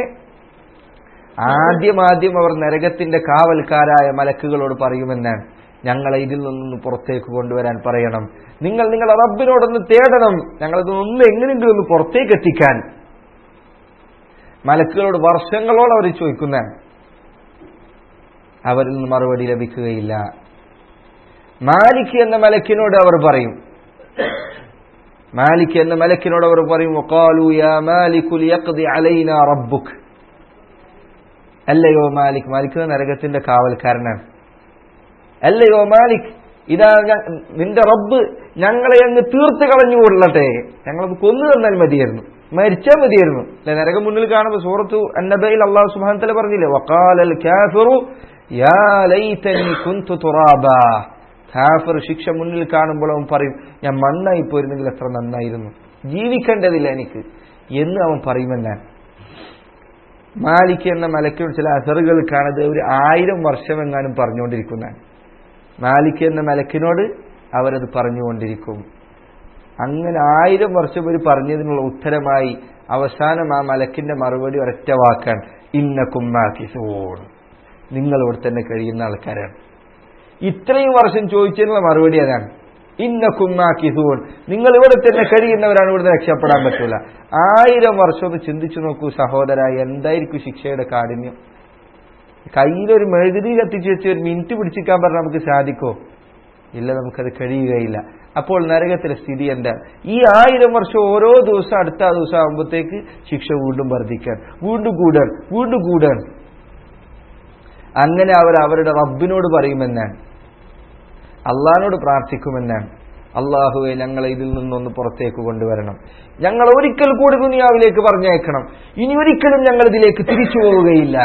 ആദ്യം ആദ്യം അവർ നരകത്തിന്റെ കാവൽക്കാരായ മലക്കുകളോട് പറയുമെന്നാണ് ഞങ്ങളെ ഇതിൽ നിന്നൊന്ന് പുറത്തേക്ക് കൊണ്ടുവരാൻ പറയണം നിങ്ങൾ നിങ്ങളുടെ റബ്ബിനോടൊന്ന് തേടണം ഞങ്ങളതൊന്ന് എങ്ങനെയെങ്കിലും ഒന്ന് പുറത്തേക്ക് എത്തിക്കാൻ മലക്കുകളോട് വർഷങ്ങളോളം അവർ ചോദിക്കുന്ന അവരിൽ നിന്ന് മറുപടി ലഭിക്കുകയില്ല മാലിക് എന്ന മലക്കിനോട് അവർ പറയും മാലിക് എന്ന മലക്കിനോട് അവർ പറയും وقالوا يا مالك ليقضي علينا ربك അല്ലയോ മാലിക് മാലിക് നരകത്തിന്റെ കാവൽക്കാരനാണ് അല്ലയോ മാലിക് ഇതാ നിന്റെ റബ്ബ് ഞങ്ങളെ അങ്ങ് തീർത്ത് കളഞ്ഞു കൊള്ളട്ടെ ഞങ്ങളത് കൊന്നു തന്നാൽ മതിയായിരുന്നു മരിച്ചാൽ മതിയായിരുന്നു അല്ലെ നരകം മുന്നിൽ കാണുമ്പോൾ സൂറത്തു അന്നബയിൽ അള്ളാഹു സുബാൻ തല പറഞ്ഞില്ലേ വക്കാലൽ കാഫിറു യാ ലൈതനി കുന്തു തുറാബാ കാഫിർ ശിക്ഷ മുന്നിൽ കാണുമ്പോൾ അവൻ പറയും ഞാൻ മണ്ണായി പോയിരുന്നെങ്കിൽ എത്ര നന്നായിരുന്നു ജീവിക്കേണ്ടതില്ല എനിക്ക് എന്ന് അവൻ പറയുമെന്നാണ് മാലിക് എന്ന മലക്കിനോട് ചില അസറുകൾ കാണത് ഒരു ആയിരം വർഷമെങ്ങാനും പറഞ്ഞുകൊണ്ടിരിക്കുന്നതാണ് മാലിക് എന്ന മലക്കിനോട് അവരത് പറഞ്ഞുകൊണ്ടിരിക്കും അങ്ങനെ ആയിരം വർഷം ഒരു പറഞ്ഞതിനുള്ള ഉത്തരമായി അവസാനം ആ മലക്കിന്റെ മറുപടി ഒരൊറ്റ വാക്കാണ് ഇന്ന കുമ്മാക്കിസോൺ നിങ്ങൾ ഇവിടെ തന്നെ കഴിയുന്ന ആൾക്കാരാണ് ഇത്രയും വർഷം ചോദിച്ചതിനുള്ള മറുപടി അതാണ് ഇന്ന കുമ്മാക്കിസൂൺ നിങ്ങൾ ഇവിടെ തന്നെ കഴിയുന്നവരാണ് ഇവിടുന്ന് രക്ഷപ്പെടാൻ പറ്റൂല ആയിരം വർഷം ഒന്ന് ചിന്തിച്ചു നോക്കൂ സഹോദര എന്തായിരിക്കും ശിക്ഷയുടെ കാഠിന്യം കയ്യിലൊരു മെഴുകുതി കത്തിച്ച് വെച്ച് ഒരു മിനിറ്റ് പിടിച്ചിക്കാൻ പറഞ്ഞാൽ നമുക്ക് സാധിക്കോ ഇല്ല നമുക്കത് കഴിയുകയില്ല അപ്പോൾ നരകത്തിലെ സ്ഥിതി എന്താ ഈ ആയിരം വർഷം ഓരോ ദിവസം അടുത്ത ദിവസം ആകുമ്പോഴത്തേക്ക് ശിക്ഷ വീണ്ടും വർദ്ധിക്കാൻ വീണ്ടും കൂടാൻ വീണ്ടും കൂടാൻ അങ്ങനെ അവർ അവരുടെ റബ്ബിനോട് പറയുമെന്നാണ് അള്ളഹാനോട് പ്രാർത്ഥിക്കുമെന്നാണ് അള്ളാഹുവെ ഞങ്ങളെ ഇതിൽ നിന്നൊന്ന് പുറത്തേക്ക് കൊണ്ടുവരണം ഞങ്ങൾ ഒരിക്കൽ കൂടി ദുനിയാവിലേക്ക് പറഞ്ഞേക്കണം ഇനി ഒരിക്കലും ഞങ്ങൾ ഇതിലേക്ക് തിരിച്ചു പോവുകയില്ല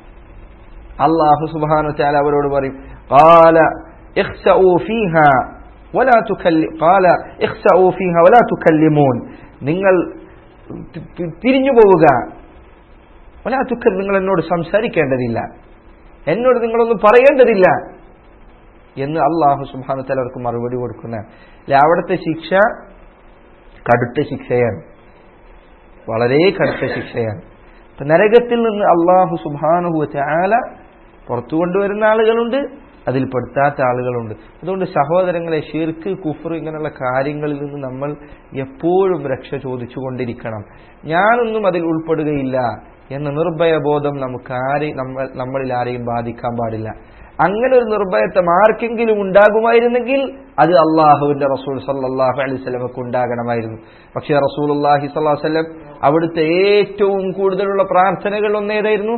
അള്ളാഹു സുബാനു ചാല അവരോട് പറയും قال اخسأوا فيها ولا تكلم قال اخسأوا فيها ولا تكلمون നിങ്ങൾ തിരിഞ്ഞു പോവുക ولا تكلم നിങ്ങൾ എന്നോട് സംസാരിക്കേണ്ടതില്ല എന്നോട് നിങ്ങളൊന്നും പറയേണ്ടതില്ല എന്ന് അള്ളാഹു സുബാനു തല അവർക്ക് മറുപടി കൊടുക്കുന്ന അവിടുത്തെ ശിക്ഷ കടുത്ത ശിക്ഷയാണ് വളരെ കടുത്ത ശിക്ഷയാണ് അപ്പൊ നരകത്തിൽ നിന്ന് അള്ളാഹു സുബാനുഹു ചാല പുറത്തു കൊണ്ടുവരുന്ന ആളുകളുണ്ട് അതിൽ പെടുത്താത്ത ആളുകളുണ്ട് അതുകൊണ്ട് സഹോദരങ്ങളെ ഷിർക്ക് കുഫർ ഇങ്ങനെയുള്ള കാര്യങ്ങളിൽ നിന്ന് നമ്മൾ എപ്പോഴും രക്ഷ ചോദിച്ചുകൊണ്ടിരിക്കണം ഞാനൊന്നും അതിൽ ഉൾപ്പെടുകയില്ല എന്ന നിർഭയബോധം നമുക്ക് ആരെയും നമ്മൾ നമ്മളിൽ ആരെയും ബാധിക്കാൻ പാടില്ല അങ്ങനെ ഒരു നിർഭയത്വം ആർക്കെങ്കിലും ഉണ്ടാകുമായിരുന്നെങ്കിൽ അത് അള്ളാഹുവിന്റെ റസൂൽ സല്ലാഹു അലൈഹി സ്വലമക്ക് ഉണ്ടാകണമായിരുന്നു പക്ഷേ റസൂൽ അള്ളാഹി സ്വല്ലാ വല്ലം അവിടുത്തെ ഏറ്റവും കൂടുതലുള്ള പ്രാർത്ഥനകൾ ഒന്നേതായിരുന്നു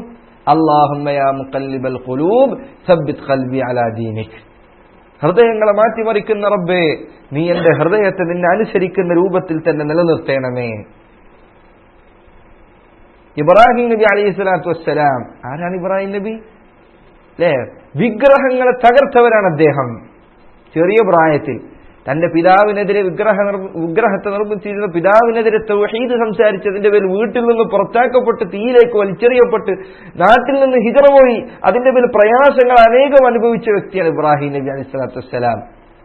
ഹൃദയങ്ങളെ മാറ്റിമറിക്കുന്ന റബ്ബേ നീ എന്റെ ഹൃദയത്തെ നിന്നെ അനുസരിക്കുന്ന രൂപത്തിൽ തന്നെ നിലനിർത്തേണമേ ഇബ്രാഹിം നബി അലൈഹി സ്വലാത്തു വസ്സലാം ആരാണ് ഇബ്രാഹിം നബി അല്ലേ വിഗ്രഹങ്ങളെ തകർത്തവരാണ് അദ്ദേഹം ചെറിയ പ്രായത്തിൽ തന്റെ പിതാവിനെതിരെ വിഗ്രഹ നിർമ്മ- വിഗ്രഹത്തെ നിർമ്മിച്ചിരുന്ന പിതാവിനെതിരെ തൗഹീദ് സംസാരിച്ചതിന്റെ പേരിൽ വീട്ടിൽ നിന്ന് പുറത്താക്കപ്പെട്ട് തീയിലേക്ക് വലിച്ചെറിയപ്പെട്ട് നാട്ടിൽ നിന്ന് ഹിജറ പോയി അതിന്റെ പേരിൽ പ്രയാസങ്ങൾ അനേകം അനുഭവിച്ച വ്യക്തിയാണ് ഇബ്രാഹിം നബി അലൈഹി സ്വലാത്തു വസ്സലാം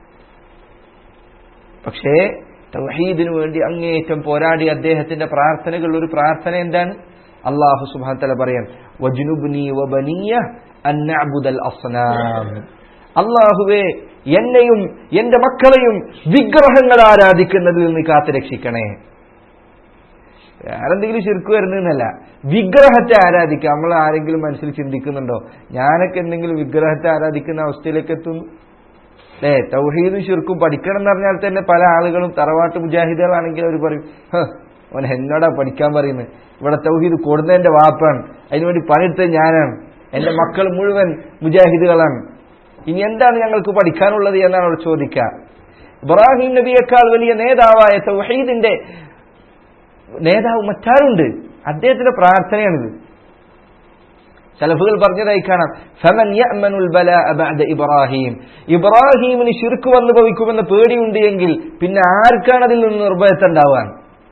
പക്ഷേ തൗഹീദിനു വേണ്ടി അങ്ങേയറ്റം പോരാടി അദ്ദേഹത്തിന്റെ പ്രാർത്ഥനകൾ ഒരു പ്രാർത്ഥന എന്താണ് അള്ളാഹു സുബാത്തല പറയാൻ വജ്നുബ്നി വബനിയ അൻ നഅ്ബുദൽ അസ്നാം അള്ളാഹുവേ എന്നെയും എന്റെ മക്കളെയും വിഗ്രഹങ്ങൾ ആരാധിക്കുന്നതിൽ നിന്ന് കാത്തു രക്ഷിക്കണേ വേറെന്തെങ്കിലും ശിർക്ക് വരുന്നതല്ല വിഗ്രഹത്തെ ആരാധിക്കുക നമ്മൾ ആരെങ്കിലും മനസ്സിൽ ചിന്തിക്കുന്നുണ്ടോ ഞാനൊക്കെ എന്തെങ്കിലും വിഗ്രഹത്തെ ആരാധിക്കുന്ന അവസ്ഥയിലേക്ക് എത്തുന്നു ഏ തൗഹീദും ശിർക്കും പഠിക്കണം എന്ന് പറഞ്ഞാൽ തന്നെ പല ആളുകളും തറവാട്ട് മുജാഹിദുകളാണെങ്കിൽ അവർ പറയും "ഹ്, ഓൻ എന്നോടാ പഠിക്കാൻ പറയുന്നത് ഇവിടെ തൗഹീദ് കൊടുന്നതിന്റെ വാപ്പാണ് അതിനുവേണ്ടി പണിയെടുത്തത് ഞാനാണ് എന്റെ മക്കൾ മുഴുവൻ മുജാഹിദുകളാണ് ഇനി എന്താണ് ഞങ്ങൾക്ക് പഠിക്കാനുള്ളത് എന്നാണ് അവർ ചോദിക്കുക ഇബ്രാഹിം നബിയേക്കാൾ വലിയ നേതാവായ തൗഹീദിന്റെ നേതാവ് മറ്റാരുണ്ട് അദ്ദേഹത്തിന്റെ പ്രാർത്ഥനയാണിത് സലഫുകൾ പറഞ്ഞതായി കാണാം ഫമൻ യഅ്മനുൽ ബലാഅ ബഅദ ഇബ്രാഹിം ഇബ്രാഹിമിന് ശിർക്ക് വന്നു ഭവിക്കുമെന്ന് പേടിയുണ്ട് എങ്കിൽ പിന്നെ ആർക്കാണ് അതിൽ നിന്ന് നിർഭയത്തുണ്ടാവാൻ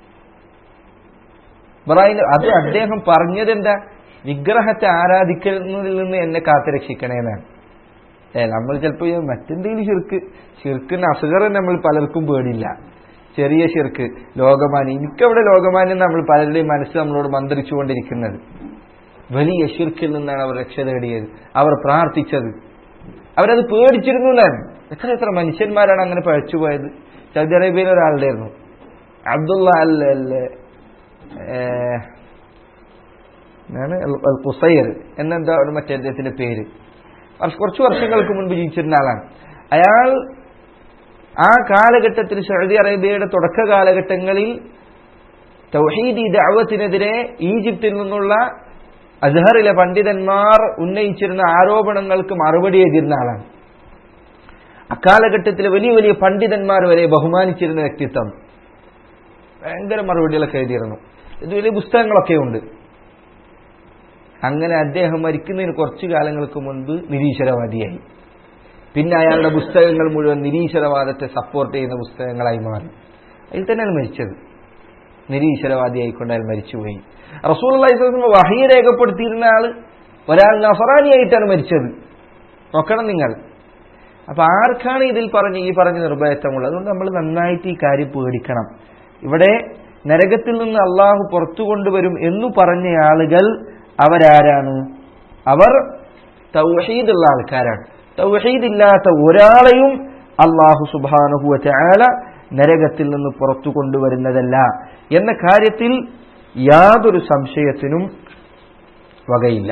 ഇബ്രാഹിം അത് അദ്ദേഹം പറഞ്ഞത് എന്താ വിഗ്രഹത്തെ ആരാധിക്കുന്നതിൽ നിന്ന് എന്നെ കാത്തുരക്ഷിക്കണേന്നാണ് ഏ നമ്മൾ ചിലപ്പോൾ മറ്റെന്തെങ്കിലും ശിർക്ക് ശിർക്കിന് അസുഖർ നമ്മൾ പലർക്കും പേടിയില്ല ചെറിയ ശിർക്ക് ലോകമാന്യം എനിക്കവിടെ ലോകമാന്യം നമ്മൾ പലരുടെയും മനസ്സ് നമ്മളോട് മന്ത്രിച്ചുകൊണ്ടിരിക്കുന്നത് വലിയ ഷിർക്കിൽ നിന്നാണ് അവർ രക്ഷ തേടിയത് അവർ പ്രാർത്ഥിച്ചത് അവരത് പേടിച്ചിരുന്നു എന്നാണ് എത്ര എത്ര മനുഷ്യന്മാരാണ് അങ്ങനെ പഴച്ചുപോയത് സൗദി അറേബ്യയിൽ ഒരാളുണ്ടായിരുന്നു അബ്ദുള്ള അൽ അൽ ഏഹ്, എന്താണ് അൽ- അൽ ഖുസൈർ എന്നെന്താ ഒരു മറ്റേ അദ്ദേഹത്തിന്റെ പേര് വർഷ- കുറച്ച് വർഷങ്ങൾക്ക് മുൻപ് ജീവിച്ചിരുന്ന ആളാണ് അയാൾ ആ കാലഘട്ടത്തിൽ സൗദി അറേബ്യയുടെ തുടക്ക കാലഘട്ടങ്ങളിൽ തൗഹീദി ദഅവത്തിനെതിരെ ഈജിപ്തിൽ നിന്നുള്ള അസ്ഹറിലെ പണ്ഡിതന്മാർ ഉന്നയിച്ചിരുന്ന ആരോപണങ്ങൾക്ക് മറുപടി എഴുതിയിരുന്ന ആളാണ് അക്കാലഘട്ടത്തിൽ വലിയ വലിയ പണ്ഡിതന്മാർ വരെ ബഹുമാനിച്ചിരുന്ന വ്യക്തിത്വം ഭയങ്കര മറുപടികളൊക്കെ എഴുതിയിരുന്നു ഇത് വലിയ പുസ്തകങ്ങളൊക്കെ ഉണ്ട് അങ്ങനെ അദ്ദേഹം മരിക്കുന്നതിന് കുറച്ചു കാലങ്ങൾക്ക് മുൻപ് നിരീശ്വരവാദിയായി പിന്നെ അയാളുടെ പുസ്തകങ്ങൾ മുഴുവൻ നിരീശ്വരവാദത്തെ സപ്പോർട്ട് ചെയ്യുന്ന പുസ്തകങ്ങളായി മാറി അതിൽ തന്നെയാണ് മരിച്ചത് നിരീശ്വരവാദിയായിക്കൊണ്ട് അയാൾ മരിച്ചുപോയി റസൂൽ വഹി രേഖപ്പെടുത്തിയിരുന്ന ആള് ഒരാൾ നഫറാനിയായിട്ടാണ് മരിച്ചത് നോക്കണം നിങ്ങൾ അപ്പൊ ആർക്കാണ് ഇതിൽ പറഞ്ഞ് ഈ പറഞ്ഞ നിർഭയത്വമുള്ളത് അതുകൊണ്ട് നമ്മൾ നന്നായിട്ട് ഈ കാര്യം പേടിക്കണം ഇവിടെ നരകത്തിൽ നിന്ന് അള്ളാഹു പുറത്തു കൊണ്ടുവരും എന്നു പറഞ്ഞ ആളുകൾ അവരാരാണ് അവർ തൗഹീദുള്ള ആൾക്കാരാണ് തൗഹീദ് ഇല്ലാത്ത ഒരാളെയും അള്ളാഹു സുബാനുഹുവ ചാല നരകത്തിൽ നിന്ന് പുറത്തു കൊണ്ടുവരുന്നതല്ല എന്ന കാര്യത്തിൽ യാതൊരു സംശയത്തിനും വകയില്ല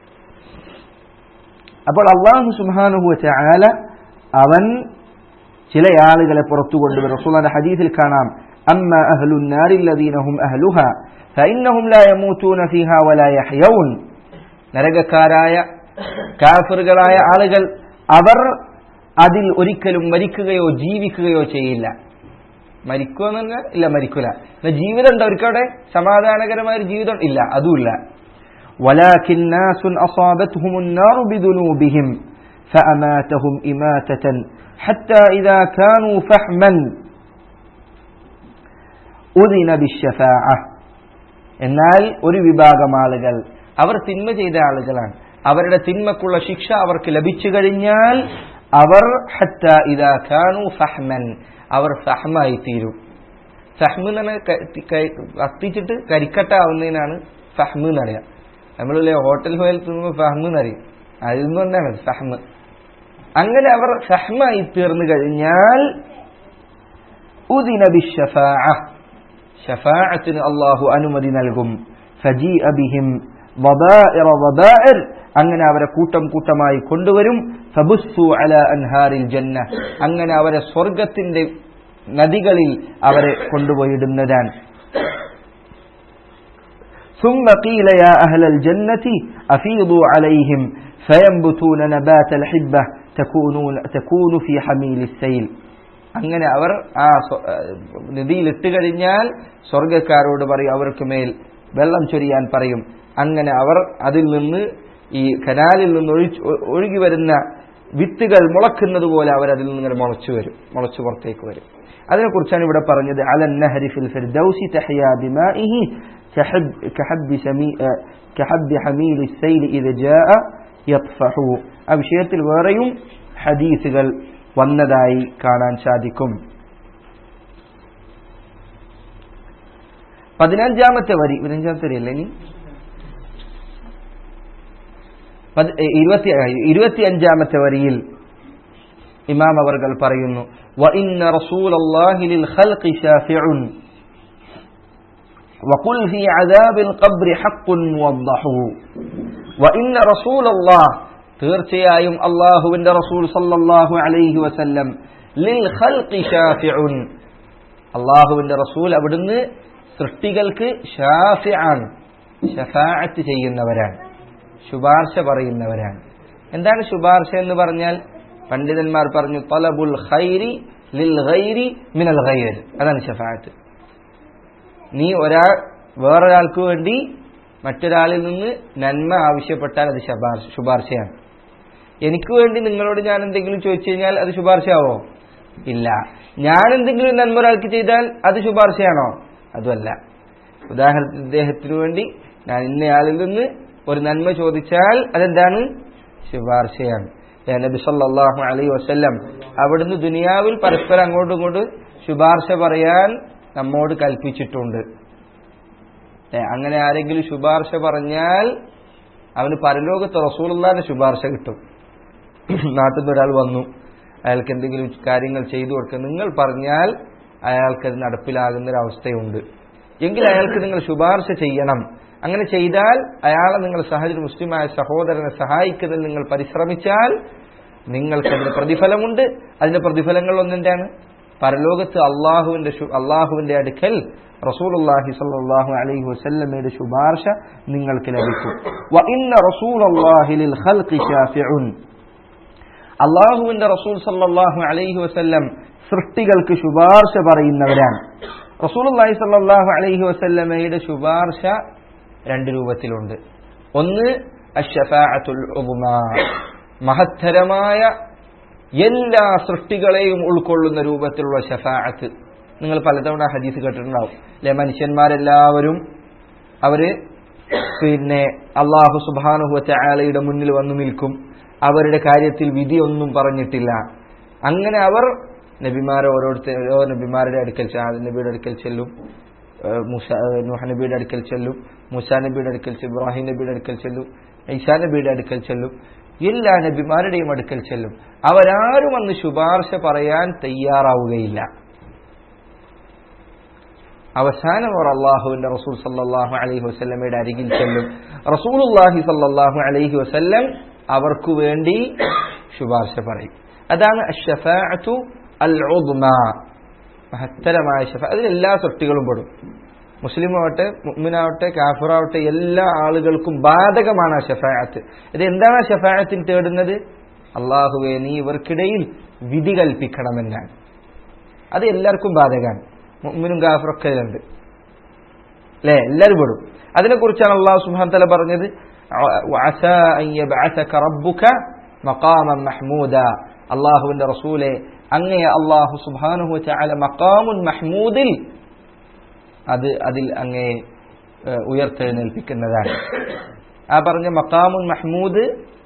അപ്പോൾ അള്ളാഹു സുബാനുഹുവ ചാല അവൻ ചില ആളുകളെ പുറത്തു കൊണ്ടുവരും റസൂലിന്റെ ഹദീസിൽ കാണാം അമ്മ അഹ്ലു النار الذين هم أهلها فإنهم لا يموتون فيها ولا يحيون നരകക്കാരായ കാഫറുകളായ ആളുകൾ അവർ അതിൽ ഒരിക്കലും മരിക്കുകയോ ജീവിക്കുകയോ ചെയ്യില്ല മരിക്കുമെന്ന് പറഞ്ഞാൽ ഇല്ല മരിക്കൂല എന്നാ ജീവിതം ഉണ്ട് അവർക്ക് അവിടെ സമാധാനകരമായ ഒരു ജീവിതം ഇല്ല അതുമില്ല ولكن ناس أصابتهم النار بذنوبهم فأماتهم إماتة حتى إذا كانوا فحما أذن بالشفاعة എന്നാൽ ഒരു വിഭാഗം ആളുകൾ അവർ തിന്മ ചെയ്ത ആളുകളാണ് അവരുടെ തിന്മക്കുള്ള ശിക്ഷ അവർക്ക് ലഭിച്ചു കഴിഞ്ഞാൽ അവർ ഹത്ത ഇതാ ഖാനു ഫഹ്മൻ അവർ ഫഹ്മായി തീരും ഫഹ്മ് എന്ന് പറഞ്ഞാൽ ക- തി- ക- കത്തിച്ചിട്ട് കരിക്കട്ടാവുന്നതിനാണ് ഫഹ്മ് എന്ന് പറയാം നമ്മളില്ലേ ഹോട്ടൽ പോയാൽ തിന്നുമ്പോൾ ഫഹ്മ് എന്നറിയും അതിൽ നിന്ന് തന്നെയാണ് ഫഹ്മ് അങ്ങനെ അവർ ഫഹ്മായി തീർന്നു കഴിഞ്ഞാൽ ഉദിന ബിശ്ശഫാഅ ഷഫാഅത്തിന് അള്ളാഹു അനുമതി നൽകും ഫജീഅ ബിഹിം വബാഇറ വബാഇർ അങ്ങനെ അവരെ കൂട്ടം കൂട്ടമായി കൊണ്ടുവരും ഫബുസ്സു അല അൻഹാരിൽ ജന്ന അങ്ങനെ അവരെ സ്വർഗത്തിന്റെ നദികളിൽ അവരെ കൊണ്ടുപോയിടുന്നതാണ് ثم قيل يا أهل الجنة أفيضوا عليهم فينبتون نبات الحبة تكونون تكون في حميل السيل അങ്ങനെ അവർ ആ സ്വ- ആ, നിധിയിൽ ഇട്ട് കഴിഞ്ഞാൽ സ്വർഗക്കാരോട് പറയും അവർക്ക് മേൽ വെള്ളം ചൊരിയാൻ പറയും അങ്ങനെ അവർ അതിൽ നിന്ന് ഈ കനാലിൽ നിന്ന് ഒഴിച്ച് ഒ- ഒഴുകി വരുന്ന വിത്തുകൾ മുളക്കുന്നത് പോലെ അവർ അതിൽ നിന്ന് ഇങ്ങനെ മുളച്ചു വരും മുളച്ചു പുറത്തേക്ക് വരും അതിനെക്കുറിച്ചാണ് ഇവിടെ പറഞ്ഞത് അലൻ നഹരി ഫിൽ ഫിർദൗസി തഹ്യാ ബിമാഇഹി كحب كحب سمي كحب حميل السيل إذا جاء يطفح ആ വിഷയത്തിൽ വേറെയും ഹദീസുകൾ വന്നതായി കാണാൻ സാധിക്കും പതിനഞ്ചാമത്തെ വരി പതിനഞ്ചാമത്തെ വരി അല്ലേ ഇനി പത്- ഏ, ഇരുപത്തി ഇരുപത്തി അഞ്ചാമത്തെ വരിയിൽ ഇമാം അവർകൾ പറയുന്നു وَإِنَّ رَسُولَ اللَّهِ لِلْخَلْقِ شَافِعٌ وقل في عذاب القبر حق موضح وإن رسول الله തീർച്ചയായും അള്ളാഹുവിന്റെ റസൂൽ സല്ലല്ലാഹു അലൈഹി വസല്ലം ലിൽ ഖൽഖി ഷാഫിഉൻ അള്ളാഹുവിന്റെ റസൂൽ അവിടുന്ന് സൃഷ്ടികൾക്ക് ഷാഫിആൻ ഷഫാഅത്ത് ചെയ്യുന്നവരാണ് ശുപാർശ പറയുന്നവരാണ് എന്താണ് ശുപാർശ എന്ന് പറഞ്ഞാൽ പണ്ഡിതന്മാർ പറഞ്ഞു തലബുൽ ഖൈരി ലിൽ ഗൈരി മിനൽ ഗൈർ അതാണ് ഷഫാഅത്ത് നീ ഒരാൾ വേറൊരാൾക്ക് വേണ്ടി മറ്റൊരാളിൽ നിന്ന് നന്മ ആവശ്യപ്പെട്ടാൽ അത് ശുപാർശ ശുപാർശയാണ് എനിക്ക് വേണ്ടി നിങ്ങളോട് ഞാൻ എന്തെങ്കിലും ചോദിച്ചു കഴിഞ്ഞാൽ അത് ശുപാർശയാവോ ഇല്ല ഞാൻ എന്തെങ്കിലും നന്മ ഒരാൾക്ക് ചെയ്താൽ അത് ശുപാർശയാണോ അതുമല്ല ഉദാഹരണത്തിന് ഇദ്ദേഹത്തിന് വേണ്ടി ഞാൻ ഇന്നയാളിൽ നിന്ന് ഒരു നന്മ ചോദിച്ചാൽ അതെന്താണ് ശുപാർശയാണ് ഏ, നബി സല്ലല്ലാഹു അലൈഹി വസല്ലം അവിടുന്ന് ദുനിയാവിൽ പരസ്പരം അങ്ങോട്ടും ഇങ്ങോട്ടും ശുപാർശ പറയാൻ നമ്മോട് കൽപ്പിച്ചിട്ടുണ്ട് ഏ, അങ്ങനെ ആരെങ്കിലും ശുപാർശ പറഞ്ഞാൽ അവന് പരലോകത്ത് റസൂലുള്ളാന്റെ ശുപാർശ കിട്ടും നാട്ടിൽ നിന്ന് ഒരാൾ വന്നു അയാൾക്ക് എന്തെങ്കിലും കാര്യങ്ങൾ ചെയ്തു കൊടുക്കുക നിങ്ങൾ പറഞ്ഞാൽ അയാൾക്കത് നടപ്പിലാകുന്ന ഒരു അവസ്ഥയുണ്ട് എങ്കിൽ അയാൾക്ക് നിങ്ങൾ ശുപാർശ ചെയ്യണം അങ്ങനെ ചെയ്താൽ അയാളെ നിങ്ങൾ സഹജ മുസ്ലിമായ സഹോദരനെ സഹായിക്കുന്നതിൽ നിങ്ങൾ പരിശ്രമിച്ചാൽ നിങ്ങൾക്ക് അതിന് പ്രതിഫലമുണ്ട് അതിന്റെ പ്രതിഫലങ്ങൾ ഒന്നെന്താണ് പരലോകത്ത് അള്ളാഹുവിന്റെ ശു- അള്ളാഹുവിന്റെ അടുക്കൽ റസൂലുള്ളാഹി സ്വല്ലല്ലാഹു അലൈഹി വസല്ലമയുടെ ശുപാർശ നിങ്ങൾക്ക് ലഭിക്കും വ ഇന്ന റസൂലല്ലാഹി ലിൽ ഖൽഖി ശാഫിഉൻ അള്ളാഹുവിന്റെ റസൂൽ സല്ലല്ലാഹു അലൈഹി വസല്ലം സൃഷ്ടികൾക്ക് ശുപാർശ പറയുന്നവരാണ് റസൂലുള്ളാഹി സല്ലല്ലാഹു അലൈഹി വസല്ലമയുടെ ശുപാർശ രണ്ട് രൂപത്തിലുണ്ട് ഒന്ന് അഷ്ഷഫാഅത്തുൽ ഉദ്മാ മഹത്തരമായ എല്ലാ സൃഷ്ടികളെയും ഉൾക്കൊള്ളുന്ന രൂപത്തിലുള്ള ഷഫാഅത്ത് നിങ്ങൾ പലതവണ ഹദീസ് കേട്ടിട്ടുണ്ടാവും അല്ലെ മനുഷ്യന്മാരെല്ലാവരും അവര് പിന്നെ അള്ളാഹു സുബാനുഹുവറ്റ ആലയുടെ മുന്നിൽ വന്നു നിൽക്കും അവരുടെ കാര്യത്തിൽ വിധിയൊന്നും പറഞ്ഞിട്ടില്ല അങ്ങനെ അവർ നബിമാരെ ഓരോരുത്തർ ഓരോ നബിമാരുടെ അടുക്കൽ ചെ- ആദം നബിയുടെ അടുക്കൽ ചെല്ലും ഏഹ് മുസ ഏഹ് നൂഹ നബിയുടെ അടുക്കൽ ചെല്ലും മുസാ നബിയുടെ അടുക്കൽ ചെല്ലും ഇബ്രാഹിം നബിയുടെ അടുക്കൽ ചെല്ലും ഈസാ നബിയുടെ അടുക്കൽ ചെല്ലും എല്ലാ നബിമാരുടെയും അടുക്കൽ ചെല്ലും അവരാരും അന്ന് ശുപാർശ പറയാൻ തയ്യാറാവുകയില്ല അവസാനം അവർ അള്ളാഹുവിന്റെ റസൂൽ സല്ലല്ലാഹു അലൈഹി വസല്ലമയുടെ അരികിൽ ചെല്ലും റസൂലുള്ളാഹി സല്ലല്ലാഹു അലൈഹി വസല്ലം അവർക്ക് വേണ്ടി ശുപാർശ പറയും അതാണ് അഷ്ഷഫാഅത്തു അൽ ഉദ്മ മഹത്തരമായ ഷഫ അതിൽ എല്ലാ സൃഷ്ടികളും പെടും മുസ്ലിമാവട്ടെ മുഅ്മിനാവട്ടെ കാഫിറാവട്ടെ എല്ലാ ആളുകൾക്കും ബാധകമാണ് ആ ഷഫാഅത്ത് ഇത് എന്താണ് ആ ഷഫാഅത്തിൽ തേടുന്നത് അള്ളാഹുവെ നീ ഇവർക്കിടയിൽ വിധി കൽപ്പിക്കണമെന്നാണ് അത് എല്ലാവർക്കും ബാധകമാണ് മുഅ്മിനും കാഫിറൊക്കെ ഉണ്ട് അല്ലേ എല്ലാവരും പെടും അതിനെക്കുറിച്ചാണ് അള്ളാഹു സുബ്ഹാനഹു തആല പറഞ്ഞത് വഅസാ അൻ യബ്അസക റബ്ബുക മഖാമൻ മഹ്മൂദ അള്ളാഹുവിന്റെ റസൂലെ അങ്ങയെ അള്ളാഹു സുബ്ഹാനഹു വതആല മഖാമുൻ മഹ്മൂദിൽ അത് അതിൽ അങ്ങയെ ഏഹ്, ഉയർത്തെഴുന്നേൽപ്പിക്കുന്നതാണ് ആ പറഞ്ഞ മഖാമുൻ മഹ്മൂദ്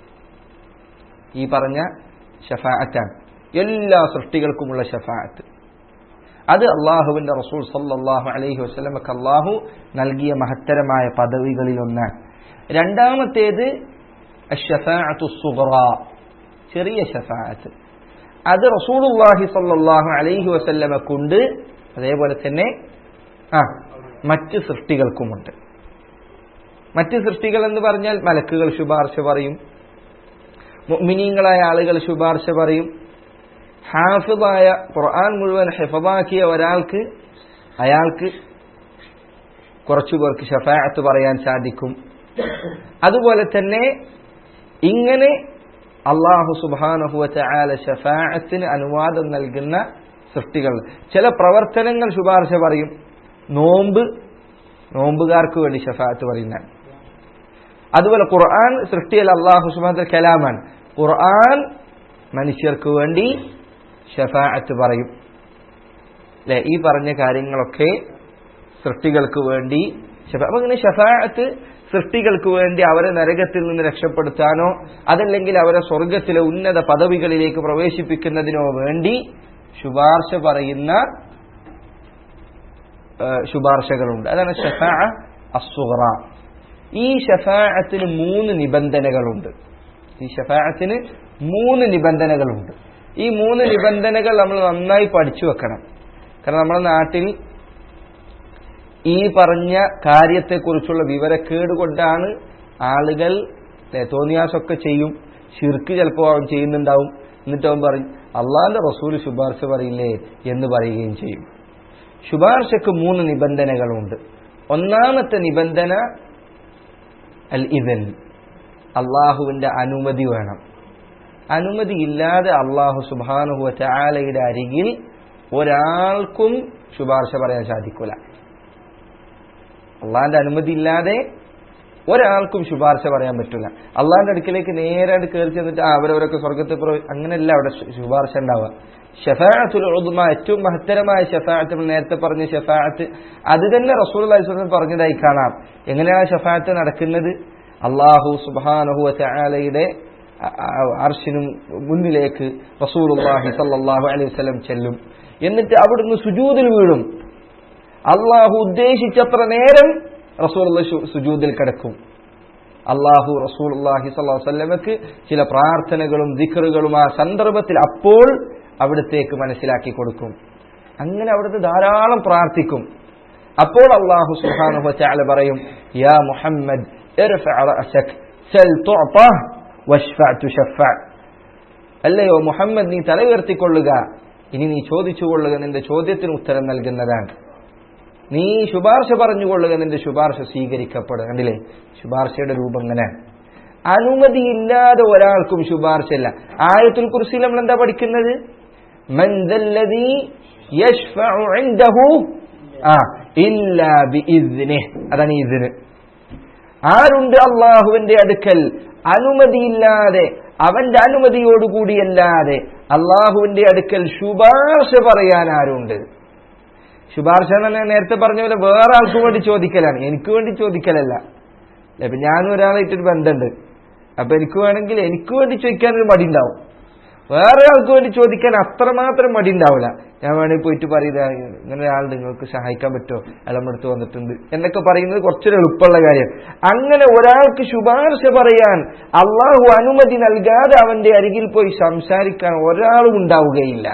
ഈ പറഞ്ഞ ഷഫാഅത്താണ് എല്ലാ സൃഷ്ടികൾക്കുമുള്ള ഷഫാഅത്ത് അത് അള്ളാഹുവിന്റെ റസൂൽ സല്ലല്ലാഹു അലൈഹി വസല്ലമക്ക് അള്ളാഹു നൽകിയ മഹത്തരമായ പദവികളിൽ ഒന്നാണ് രണ്ടാമത്തേത് അഷ്ഷഫാഅത്തു സുഗ്റ ചെറിയ ഷഫാഅത്ത് അത് റസൂലുള്ളാഹി സല്ലല്ലാഹു അലൈഹി വസല്ലമക്കുണ്ട് അതേപോലെ തന്നെ ആ മറ്റ് സൃഷ്ടികൾക്കുമുണ്ട് മറ്റ് സൃഷ്ടികൾ എന്ന് പറഞ്ഞാൽ മലക്കുകൾ ശുപാർശ പറയും മുഅ്മിനീങ്ങളായ ആളുകൾ ശുപാർശ പറയും ഹാഫിദായ ഖുർആൻ മുഴുവൻ ഹിഫദാക്കിയ ഒരാൾക്ക് അയാൾക്ക് കുറച്ചു പേർക്ക് ഷഫാഅത്ത് പറയാൻ സാധിക്കും അതുപോലെ തന്നെ ഇങ്ങനെ അള്ളാഹു സുബാനഹുവറ്റ ആല ഷഫാഅത്തിന് അനുവാദം നൽകുന്ന സൃഷ്ടികൾ ചില പ്രവർത്തനങ്ങൾ ശുപാർശ പറയും നോമ്പ് നോമ്പുകാർക്ക് വേണ്ടി ഷഫാഅത്ത് പറയുന്ന അതുപോലെ ഖുർആൻ സൃഷ്ടിയൽ അള്ളാഹു സുബാന്റെ കലാമാണ് ഖുർആൻ മനുഷ്യർക്ക് വേണ്ടി ഷഫാഅത്ത് പറയും അല്ലെ ഈ പറഞ്ഞ കാര്യങ്ങളൊക്കെ സൃഷ്ടികൾക്ക് വേണ്ടി ഷഫ- അപ്പൊ ഇങ്ങനെ ഷഫാഅത്ത് സൃഷ്ടികൾക്ക് വേണ്ടി അവരെ നരകത്തിൽ നിന്ന് രക്ഷപ്പെടുത്താനോ അതല്ലെങ്കിൽ അവരെ സ്വർഗത്തിലെ ഉന്നത പദവികളിലേക്ക് പ്രവേശിപ്പിക്കുന്നതിനോ വേണ്ടി ശുപാർശ പറയുന്ന ആ, ശുപാർശകളുണ്ട് അതാണ് ഷഫാ അസുഹറ ഈ ഷഫാഅത്തിന് മൂന്ന് നിബന്ധനകളുണ്ട് ഈ ഷഫാഅത്തിന് മൂന്ന് നിബന്ധനകളുണ്ട് ഈ മൂന്ന് നിബന്ധനകൾ നമ്മൾ നന്നായി പഠിച്ചു വെക്കണം കാരണം നമ്മുടെ നാട്ടിൽ ഈ പറഞ്ഞ കാര്യത്തെക്കുറിച്ചുള്ള വിവരക്കേട് കൊണ്ടാണ് ആളുകൾ ല്ലേ, തോന്നിയാസൊക്കെ ചെയ്യും ഷിർക്ക് ചിലപ്പോൾ അവൻ ചെയ്യുന്നുണ്ടാവും എന്നിട്ട് അവൻ പറയും അള്ളാന്റെ റസൂൽ ശുപാർശ പറയില്ലേ എന്ന് പറയുകയും ചെയ്യും ശുപാർശക്ക് മൂന്ന് നിബന്ധനകളുണ്ട് ഒന്നാമത്തെ നിബന്ധന അൽ ഇതൻ അള്ളാഹുവിന്റെ അനുമതി വേണം അനുമതി ഇല്ലാതെ അള്ളാഹു സുബാനുഹുവ ചാലയുടെ അരികിൽ ഒരാൾക്കും ശുപാർശ പറയാൻ സാധിക്കൂല അള്ളാന്റെ അനുമതി ഇല്ലാതെ ഒരാൾക്കും ശുപാർശ പറയാൻ പറ്റില്ല അള്ളാന്റെ അടുക്കിലേക്ക് നേരായിട്ട് കയറി ചെന്നിട്ട് ആ അവരവരൊക്കെ സ്വർഗത്തെ പ്രവ- അങ്ങനെയല്ല അവിടെ ശു- ശുപാർശ ഉണ്ടാവുക ഷഫാഅത്തുൽ ഉദ്മ ഏറ്റവും മഹത്തരമായ ഷഫാഅത്ത് നമ്മൾ നേരത്തെ പറഞ്ഞ ഷഫാഅത്ത് അത് തന്നെ റസൂൽ അലൈഹി പറഞ്ഞതായി കാണാം എങ്ങനെയാണ് ഷഫാഅത്ത് നടക്കുന്നത് അള്ളാഹു സുബാനഹു ചാലയുടെ അർഷിനും മുന്നിലേക്ക് റസൂലുള്ളാഹി സല്ലല്ലാഹു അലൈഹി വസല്ലം ചെല്ലും എന്നിട്ട് അവിടുന്ന് സുജൂദിൽ വീഴും അള്ളാഹു ഉദ്ദേശിച്ചത്ര നേരം റസൂൽ സുജൂദിൽ കിടക്കും അള്ളാഹു റസൂലുള്ളാഹി സ്വല്ലല്ലാഹു അലൈഹി വസല്ലമക്ക് ചില പ്രാർത്ഥനകളും ദിക്റുകളും ആ സന്ദർഭത്തിൽ അപ്പോൾ അവിടത്തേക്ക് മനസ്സിലാക്കി കൊടുക്കും അങ്ങനെ അവിടുത്തെ ധാരാളം പ്രാർത്ഥിക്കും അപ്പോൾ അള്ളാഹു സുബ്ഹാനഹു വതആല പറയും യാ മുഹമ്മദ് ഇർഫഅ റഅസക് സൽ തുഅത വശ്ഫഅ തുശഫഅ അല്ലയോ മുഹമ്മദ് നീ തല ഉയർത്തിക്കൊള്ളുക ഇനി നീ ചോദിച്ചുകൊള്ളുക നിന്റെ ചോദ്യത്തിന് ഉത്തരം നൽകുന്നതാണ് നീ ശുപാർശ പറഞ്ഞുകൊള്ളുക നിന്റെ ശുപാർശ സ്വീകരിക്കപ്പെടുക കണ്ടില്ലേ ശുപാർശയുടെ രൂപം ഇങ്ങനെ അനുമതിയില്ലാതെ ഒരാൾക്കും ശുപാർശയില്ല ആയത്തുൽ കുർസിയിൽ നമ്മൾ എന്താ പഠിക്കുന്നത് മൻ ദല്ലദീ യശ്ഫഉ ഇൻദഹു ആ ഇല്ലാ ബിഇദ്നിഹ് അതാണ് ഇദ്ന് ആരുണ്ട് അള്ളാഹുവിന്റെ അടുക്കൽ അനുമതിയില്ലാതെ അവന്റെ അനുമതിയോടുകൂടിയല്ലാതെ അള്ളാഹുവിന്റെ അടുക്കൽ ശുപാർശ പറയാൻ ആരുണ്ട് ശുപാർശ എന്ന് ഞാൻ നേരത്തെ പറഞ്ഞ പോലെ വേറെ ആൾക്ക് വേണ്ടി ചോദിക്കലാണ് എനിക്ക് വേണ്ടി ചോദിക്കലല്ല അല്ലെ, ഇപ്പൊ ഞാനും ഒരാളായിട്ടൊരു ബന്ധമുണ്ട് അപ്പൊ എനിക്ക് വേണമെങ്കിൽ എനിക്ക് വേണ്ടി ചോദിക്കാൻ ഒരു മടി ഉണ്ടാവും വേറെ ആൾക്ക് വേണ്ടി ചോദിക്കാൻ അത്രമാത്രം മടി ഉണ്ടാവില്ല ഞാൻ വേണമെങ്കിൽ പോയിട്ട് പറയുക ഇങ്ങനെ ഒരാൾ നിങ്ങൾക്ക് സഹായിക്കാൻ പറ്റുമോ അയാൾ നമ്മുടെ അടുത്ത് വന്നിട്ടുണ്ട് എന്നൊക്കെ പറയുന്നത് കുറച്ചൊരു എളുപ്പമുള്ള കാര്യം അങ്ങനെ ഒരാൾക്ക് ശുപാർശ പറയാൻ അള്ളാഹു അനുമതി നൽകാതെ അവന്റെ അരികിൽ പോയി സംസാരിക്കാൻ ഒരാളും ഉണ്ടാവുകയില്ല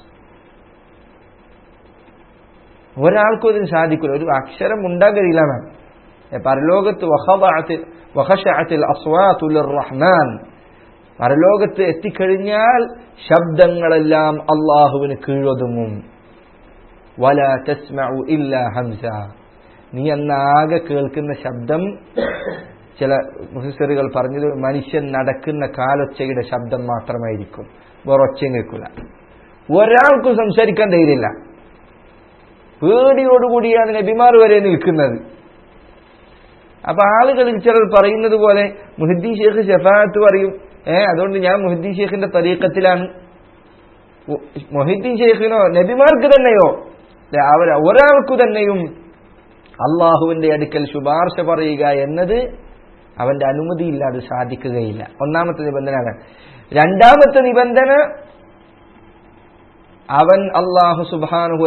ഒരാൾക്കും ഇതിന് സാധിക്കില്ല ഒരു അക്ഷരം ഉണ്ടാകയില്ല എന്നാണ് ഏ, പരലോകത്ത് വഖദഅത്തിൽ വഖശഅത്തിൽ അസ്വാതു ലിർറഹ്മാൻ പരലോകത്ത് എത്തിക്കഴിഞ്ഞാൽ ശബ്ദങ്ങളെല്ലാം അള്ളാഹുവിന് കീഴൊതുങ്ങും വല തസ്മഉ ഇല്ല ഹംസ നീ എന്നാകെ കേൾക്കുന്ന ശബ്ദം ചില മുഫസറുകൾ പറഞ്ഞത് മനുഷ്യൻ നടക്കുന്ന കാലൊച്ചയുടെ ശബ്ദം മാത്രമായിരിക്കും വേറെ ഒച്ചയും കേൾക്കില്ല ഒരാൾക്കും സംസാരിക്കാൻ ധൈര്യമില്ല പേടിയോടുകൂടിയാണ് നബിമാർ വരെ നിൽക്കുന്നത് അപ്പൊ ആളുകളിൽ ചിലർ പറയുന്നത് പോലെ മുഹിദ്ദീൻ ഷേഖ് ഷഫാഅത്ത് പറയും ഏ അതുകൊണ്ട് ഞാൻ മുഹിദ്ദീൻ ഷേഖിന്റെ തരീക്കത്തിലാണ് ഉ- മൊഹിദ്ദീൻ ഷേഖിനോ നബിമാർക്ക് തന്നെയോ ല്ലേ, അവർ ഒരാൾക്കു തന്നെയും അള്ളാഹുവിന്റെ അടുക്കൽ ശുപാർശ പറയുക എന്നത് അവന്റെ അനുമതിയില്ലാതെ സാധിക്കുകയില്ല ഒന്നാമത്തെ നിബന്ധന അതാണ് രണ്ടാമത്തെ നിബന്ധന അവൻ അള്ളാഹു സുബാനുഹു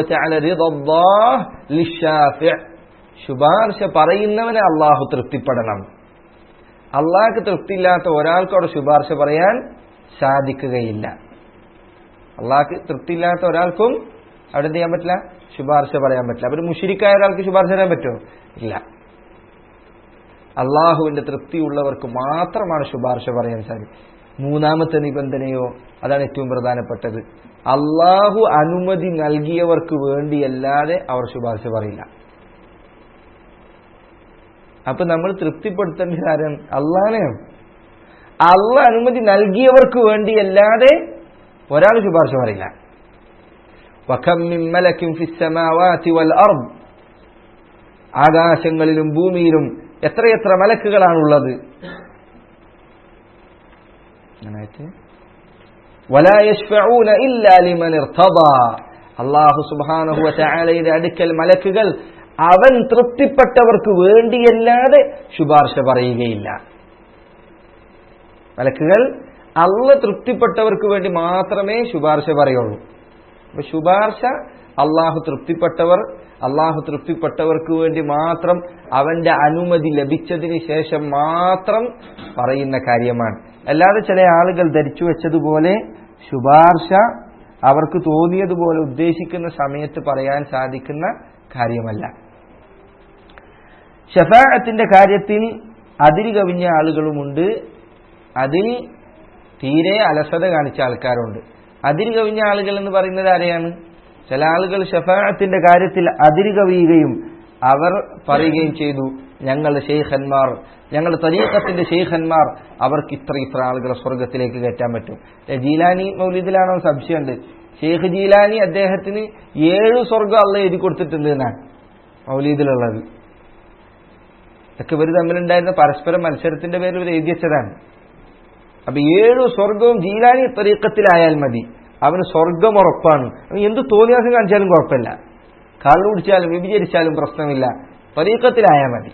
ശുപാർശ പറയുന്നവനെ അള്ളാഹു തൃപ്തിപ്പെടണം അള്ളാഹ്ക്ക് തൃപ്തിയില്ലാത്ത ഒരാൾക്ക് അവിടെ ശുപാർശ പറയാൻ സാധിക്കുകയില്ല അള്ളാഹ്ക്ക് തൃപ്തിയില്ലാത്ത ഒരാൾക്കും അവിടെ എന്ത് ചെയ്യാൻ പറ്റില്ല ശുപാർശ പറയാൻ പറ്റില്ല അപ്പൊ ഒരു മുഷിരിക്കായ ഒരാൾക്ക് ശുപാർശ ചെയ്യാൻ പറ്റുമോ ഇല്ല അള്ളാഹുവിന്റെ തൃപ്തിയുള്ളവർക്ക് മാത്രമാണ് ശുപാർശ പറയാൻ സാധിക്കും മൂന്നാമത്തെ നിബന്ധനയോ അതാണ് ഏറ്റവും പ്രധാനപ്പെട്ടത് അള്ളാഹു അനുമതി നൽകിയവർക്ക് വേണ്ടിയല്ലാതെ അവർ ശുപാർശ പറയില്ല അപ്പൊ നമ്മൾ തൃപ്തിപ്പെടുത്തേണ്ട കാര്യം അള്ളാനെയാണ് അള്ള അനുമതി നൽകിയവർക്ക് വേണ്ടിയല്ലാതെ ഒരാൾ ശുപാർശ പറയില്ല وكم من ملك في السماوات والأرض ആകാശങ്ങളിലും ഭൂമിയിലും എത്രയെത്ര മലക്കുകളാണുള്ളത് ولا يشفعون إلا لمن ارتضى അള്ളാഹു സുബാനഹു ചാലയുടെ അടുക്കൽ മലക്കുകൾ അവൻ തൃപ്തിപ്പെട്ടവർക്ക് വേണ്ടിയല്ലാതെ ശുപാർശ പറയുകയില്ല മലക്കുകൾ അള്ള തൃപ്തിപ്പെട്ടവർക്ക് വേണ്ടി മാത്രമേ ശുപാർശ പറയുള്ളൂ അപ്പൊ ശുപാർശ അള്ളാഹു തൃപ്തിപ്പെട്ടവർ അള്ളാഹു തൃപ്തിപ്പെട്ടവർക്ക് വേണ്ടി മാത്രം അവന്റെ അനുമതി ലഭിച്ചതിന് ശേഷം മാത്രം പറയുന്ന കാര്യമാണ് അല്ലാതെ ചില ആളുകൾ ധരിച്ചു വെച്ചതുപോലെ ശുപാർശ അവർക്ക് തോന്നിയതുപോലെ ഉദ്ദേശിക്കുന്ന സമയത്ത് പറയാൻ സാധിക്കുന്ന കാര്യമല്ല ഷഫാഅത്തിന്റെ കാര്യത്തിൽ അതിരി കവിഞ്ഞ ആളുകളുമുണ്ട് അതിൽ തീരെ അലസത കാണിച്ച ആൾക്കാരുണ്ട് അതിരി കവിഞ്ഞ ആളുകൾ എന്ന് പറയുന്നത് ആരെയാണ് ചില ആളുകൾ ഷഫാഅത്തിന്റെ കാര്യത്തിൽ അതിരി കവിയുകയും അവർ പറയുകയും ചെയ്തു ഞങ്ങളുടെ ഷെയ്ഖന്മാർ ഞങ്ങളുടെ തരീഖത്തിന്റെ ഷെയ്ഖന്മാർ അവർക്ക് ഇത്ര ഇത്ര ആളുകളെ സ്വർഗത്തിലേക്ക് കയറ്റാൻ പറ്റും ജീലാനി മൗലിദിലാണോ സംശയമുണ്ട് ഷെയ്ഖ് ജീലാനി അദ്ദേഹത്തിന് ഏഴ് സ്വർഗം അള്ള എഴുതി കൊടുത്തിട്ടുണ്ട് എന്നാണ് മൗലീദിലുള്ളത് ഇതൊക്കെ ഇവർ തമ്മിലുണ്ടായിരുന്ന പരസ്പര മത്സരത്തിന്റെ പേരിൽ ഇവർ എഴുതി വെച്ചതാണ് അപ്പൊ ഏഴു സ്വർഗവും ജീലാനി തരീക്കത്തിലായാൽ മതി അവന് സ്വർഗം ഉറപ്പാണ് അവൻ എന്ത് തോന്നിയാസം കാണിച്ചാലും കുഴപ്പമില്ല കള്ളു കുടിച്ചാലും വിഭജിച്ചാലും പ്രശ്നമില്ല തരീക്കത്തിലായാൽ മതി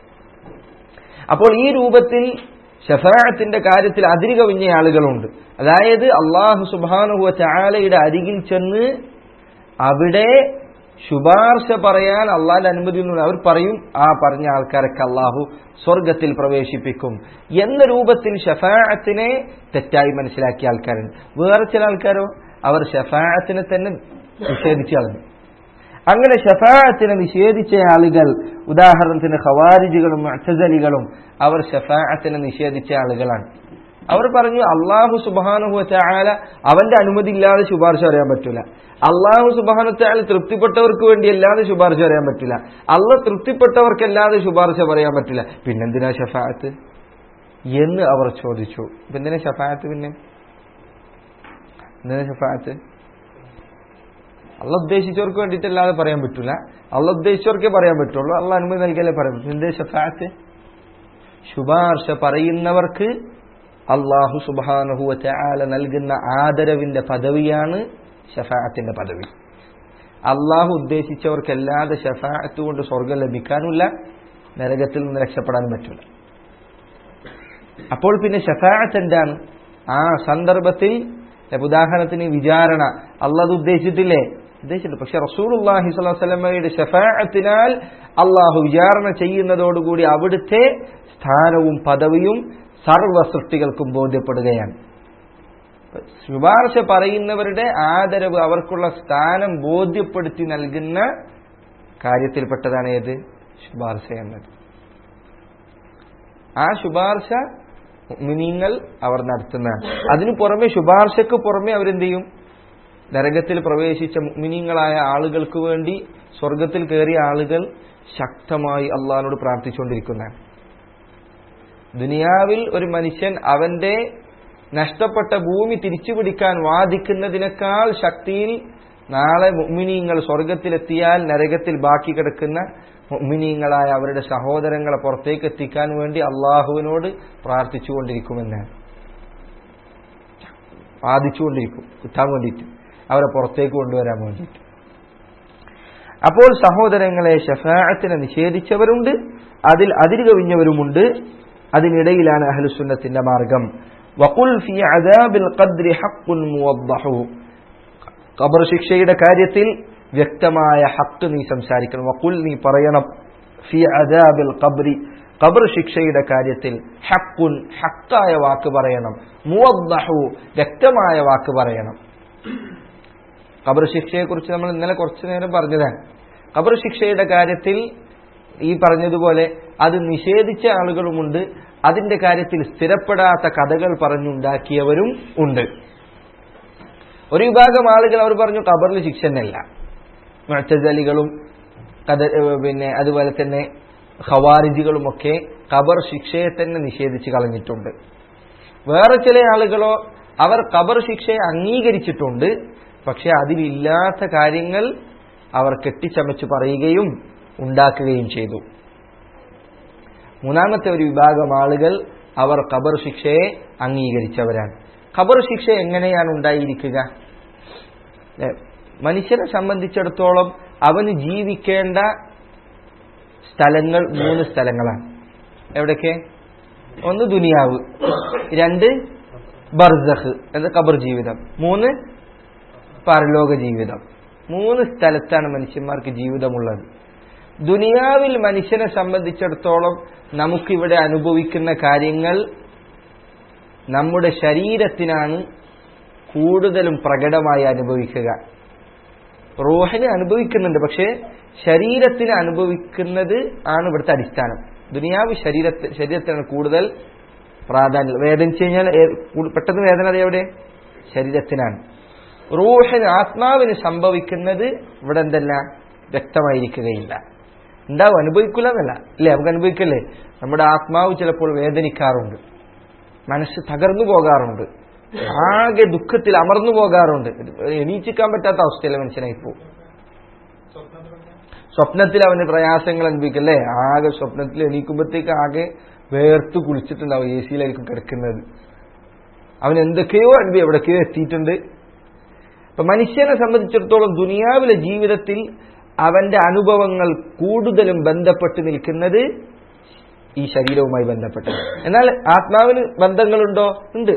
അപ്പോൾ ഈ രൂപത്തിൽ ഷഫാഅത്തിന്റെ കാര്യത്തിൽ അതിരി കവിഞ്ഞ ആളുകളുണ്ട് അതായത് അള്ളാഹു സുബാനുഹുവ ചാലയുടെ അരികിൽ ചെന്ന് അവിടെ ശുപാർശ പറയാൻ അള്ളാന്റെ അനുമതി ഒന്നും അവർ പറയും ആ പറഞ്ഞ ആൾക്കാരൊക്കെ അള്ളാഹു സ്വർഗത്തിൽ പ്രവേശിപ്പിക്കും എന്ന രൂപത്തിൽ ഷഫാഅത്തിനെ തെറ്റായി മനസ്സിലാക്കിയ ആൾക്കാരുണ്ട് വേറെ ചില ആൾക്കാരോ അവർ ഷഫാഅത്തിനെ തന്നെ നിഷേധിച്ചു കളഞ്ഞു അങ്ങനെ ഷഫാഅത്തിനെ നിഷേധിച്ച ആളുകൾ ഉദാഹരണത്തിന് ഖവാരിജുകളും അച്ചജലികളും അവർ ഷഫാഅത്തിനെ നിഷേധിച്ച ആളുകളാണ് അവർ പറഞ്ഞു അള്ളാഹു സുബാനുഹു ചായാല അവന്റെ അനുമതി ഇല്ലാതെ ശുപാർശ അറിയാൻ പറ്റൂല അള്ളാഹു സുബാനു ചായാല തൃപ്തിപ്പെട്ടവർക്ക് വേണ്ടി അല്ലാതെ ശുപാർശ അറിയാൻ പറ്റില്ല അള്ള തൃപ്തിപ്പെട്ടവർക്കല്ലാതെ ശുപാർശ പറയാൻ പറ്റില്ല പിന്നെന്തിനാ ഷഫാഅത്ത് എന്ന് അവർ ചോദിച്ചു എന്തിനാ ഷഫാഅത്ത് പിന്നെ എന്തിനാ ഷഫാഅത്ത് അള്ള ഉദ്ദേശിച്ചവർക്ക് വേണ്ടിയിട്ടല്ലാതെ പറയാൻ പറ്റൂല അള്ള ഉദ്ദേശിച്ചവർക്കേ പറയാൻ പറ്റുള്ളൂ അള്ള അനുമതി നൽകിയാലേ പറയാൻ പറ്റൂ എന്തേ ഷഫാഅത്ത് ശുപാർശ പറയുന്നവർക്ക് അള്ളാഹു സുബാനുഹുവ ചാല നൽകുന്ന ആദരവിന്റെ പദവിയാണ് ഷഫാഅത്തിന്റെ പദവി അള്ളാഹു ഉദ്ദേശിച്ചവർക്കല്ലാതെ ഷഫാഅത്ത് കൊണ്ട് സ്വർഗം ലഭിക്കാനുമില്ല നരകത്തിൽ നിന്ന് രക്ഷപ്പെടാനും പറ്റില്ല അപ്പോൾ പിന്നെ ഷഫാഅത്ത് എന്താണ് ആ സന്ദർഭത്തിൽ ഉദാഹരണത്തിന് വിചാരണ അള്ളാഹ് ഉദ്ദേശിച്ചിട്ടില്ലേ ഉദ്ദേശിച്ചിട്ട് പക്ഷെ റസൂലുള്ളാഹി സ്വല്ലല്ലാഹു അലൈഹി വസല്ലമയുടെ ഷഫാഅത്തിനാൽ അള്ളാഹു വിചാരണ ചെയ്യുന്നതോടുകൂടി അവിടുത്തെ സ്ഥാനവും പദവിയും സർവ്വ സൃഷ്ടികൾക്കും ബോധ്യപ്പെടുകയാണ് ശുപാർശ പറയുന്നവരുടെ ആദരവ് അവർക്കുള്ള സ്ഥാനം ബോധ്യപ്പെടുത്തി നൽകുന്ന കാര്യത്തിൽപ്പെട്ടതാണ് ഏത് ശുപാർശ എന്നത് ആ ശുപാർശ മിനിങ്ങൾ അവർ നടത്തുന്നതാണ് അതിനു പുറമെ ശുപാർശക്ക് പുറമെ അവരെന്ത് ചെയ്യും നരകത്തിൽ പ്രവേശിച്ച മിനിങ്ങളായ ആളുകൾക്ക് വേണ്ടി സ്വർഗത്തിൽ കയറിയ ആളുകൾ ശക്തമായി അള്ളഹാനോട് പ്രാർത്ഥിച്ചുകൊണ്ടിരിക്കുന്നതാണ് ദുനിയാവിൽ ഒരു മനുഷ്യൻ അവന്റെ നഷ്ടപ്പെട്ട ഭൂമി തിരിച്ചുപിടിക്കാൻ വാദിക്കുന്നതിനേക്കാൾ ശക്തിയിൽ നാളെ മുഅ്മിനീങ്ങൾ സ്വർഗത്തിലെത്തിയാൽ നരകത്തിൽ ബാക്കി കിടക്കുന്ന മുഅ്മിനീങ്ങളായ അവരുടെ സഹോദരങ്ങളെ പുറത്തേക്ക് എത്തിക്കാൻ വേണ്ടി അള്ളാഹുവിനോട് പ്രാർത്ഥിച്ചുകൊണ്ടിരിക്കുമെന്നാണ് വാദിച്ചുകൊണ്ടിരിക്കും കിട്ടാൻ വേണ്ടിയിട്ട് അവരെ പുറത്തേക്ക് കൊണ്ടുവരാൻ വേണ്ടിയിട്ട് അപ്പോൾ സഹോദരങ്ങളെ ഷഫാഅത്തിനെ നിഷേധിച്ചവരുണ്ട് അതിൽ അതിര് കവിഞ്ഞവരുമുണ്ട് അതിനിടയിലാണ് അഹ്ലുസുന്നത്തിന്റെ മാർഗം വഖുൽ ഫി അദാബിൽ ഖദ്രി ഹഖ്ഖുൻ മുവദ്ദഹു ഖബർ ശിക്ഷയുടെ കാര്യത്തിൽ വ്യക്തമായ ഹക്ക് നീ സംസാരിക്കണം വഖുൽ നീ പറയണം ഫി അദാബിൽ ഖബ്രി ഖബർ ശിക്ഷയുടെ കാര്യത്തിൽ ഹക്കുൻ ഹക്കായ വാക്ക് പറയണം മുവദ്ദഹു വ്യക്തമായ വാക്ക് പറയണം ഖബർ ശിക്ഷയെക്കുറിച്ച് നമ്മൾ ഇന്നലെ കുറച്ചു നേരം പറഞ്ഞതാണ് ഖബർ ശിക്ഷയുടെ കാര്യത്തിൽ ഈ പറഞ്ഞതുപോലെ അത് നിഷേധിച്ച ആളുകളുമുണ്ട് അതിന്റെ കാര്യത്തിൽ സ്ഥിരപ്പെടാത്ത കഥകൾ പറഞ്ഞുണ്ടാക്കിയവരും ഉണ്ട് ഒരു വിഭാഗം ആളുകൾ അവർ പറഞ്ഞു ഖബറിൽ ശിക്ഷ എന്നല്ല മുഴത്തജലികളും കഥ പിന്നെ അതുപോലെ തന്നെ ഖവാരിജികളുമൊക്കെ ഖബർ ശിക്ഷയെ തന്നെ നിഷേധിച്ച് കളഞ്ഞിട്ടുണ്ട് വേറെ ചില ആളുകളോ അവർ ഖബർ ശിക്ഷയെ അംഗീകരിച്ചിട്ടുണ്ട് പക്ഷെ അതിലില്ലാത്ത കാര്യങ്ങൾ അവർ കെട്ടിച്ചമച്ച് പറയുകയും ഉണ്ടാക്കുകയും ചെയ്തു മൂന്നാമത്തെ ഒരു വിഭാഗം ആളുകൾ അവർ ഖബർ ശിക്ഷയെ അംഗീകരിച്ചവരാണ് ഖബർ ശിക്ഷ എങ്ങനെയാണ് ഉണ്ടായിരിക്കുക ഏ, മനുഷ്യനെ സംബന്ധിച്ചിടത്തോളം അവന് ജീവിക്കേണ്ട സ്ഥലങ്ങൾ മൂന്ന് സ്ഥലങ്ങളാണ് എവിടൊക്കെ ഒന്ന് ദുനിയാവ് രണ്ട് ബർസഖ് എന്ന ഖബർ ജീവിതം മൂന്ന് പരലോക ജീവിതം മൂന്ന് സ്ഥലത്താണ് മനുഷ്യന്മാർക്ക് ജീവിതമുള്ളത് ദുനിയാവിൽ മനുഷ്യനെ സംബന്ധിച്ചിടത്തോളം നമുക്കിവിടെ അനുഭവിക്കുന്ന കാര്യങ്ങൾ നമ്മുടെ ശരീരത്തിനാണ് കൂടുതലും പ്രകടമായി അനുഭവിക്കുക റൂഹിനെ അനുഭവിക്കുന്നുണ്ട് പക്ഷേ ശരീരത്തിന് അനുഭവിക്കുന്നത് ആണ് ഇവിടുത്തെ അടിസ്ഥാനം ദുനിയാവ് ശരീരത്തി ശരീരത്തിനാണ് കൂടുതൽ പ്രാധാന്യം വേദനിച്ചു കഴിഞ്ഞാൽ ഏ- കൂടു- പെട്ടെന്ന് വേദന അത് എവിടെ ശരീരത്തിനാണ് റൂഹിന് ആത്മാവിന് സംഭവിക്കുന്നത് ഇവിടെ എന്തല്ല വ്യക്തമായിരിക്കുകയില്ല ഉണ്ടാവും അനുഭവിക്കില്ല എന്നല്ല ഇല്ലേ നമുക്ക് അനുഭവിക്കല്ലേ നമ്മുടെ ആത്മാവ് ചിലപ്പോൾ വേദനിക്കാറുണ്ട് മനസ്സ് തകർന്നു പോകാറുണ്ട് ആകെ ദുഃഖത്തിൽ അമർന്നു പോകാറുണ്ട് എണീച്ചിക്കാൻ പറ്റാത്ത അവസ്ഥയിലെ മനുഷ്യനായി പോകും സ്വപ്നത്തിൽ അവന് പ്രയാസങ്ങൾ അനുഭവിക്കല്ലേ ആകെ സ്വപ്നത്തിൽ എണീക്കുമ്പോഴത്തേക്ക് ആകെ വേർത്ത് കുളിച്ചിട്ടുണ്ടാവും എ സിയിലായിരിക്കും കിടക്കുന്നത് അവൻ എന്തൊക്കെയോ അനുഭവം എവിടേക്കോ എത്തിയിട്ടുണ്ട് അപ്പൊ മനുഷ്യനെ സംബന്ധിച്ചിടത്തോളം ദുനിയാവിലെ ജീവിതത്തിൽ അവന്റെ അനുഭവങ്ങൾ കൂടുതലും ബന്ധപ്പെട്ട് നിൽക്കുന്നത് ഈ ശരീരവുമായി ബന്ധപ്പെട്ട് എന്നാൽ ആത്മാവിന് ബന്ധങ്ങളുണ്ടോ ഉണ്ട്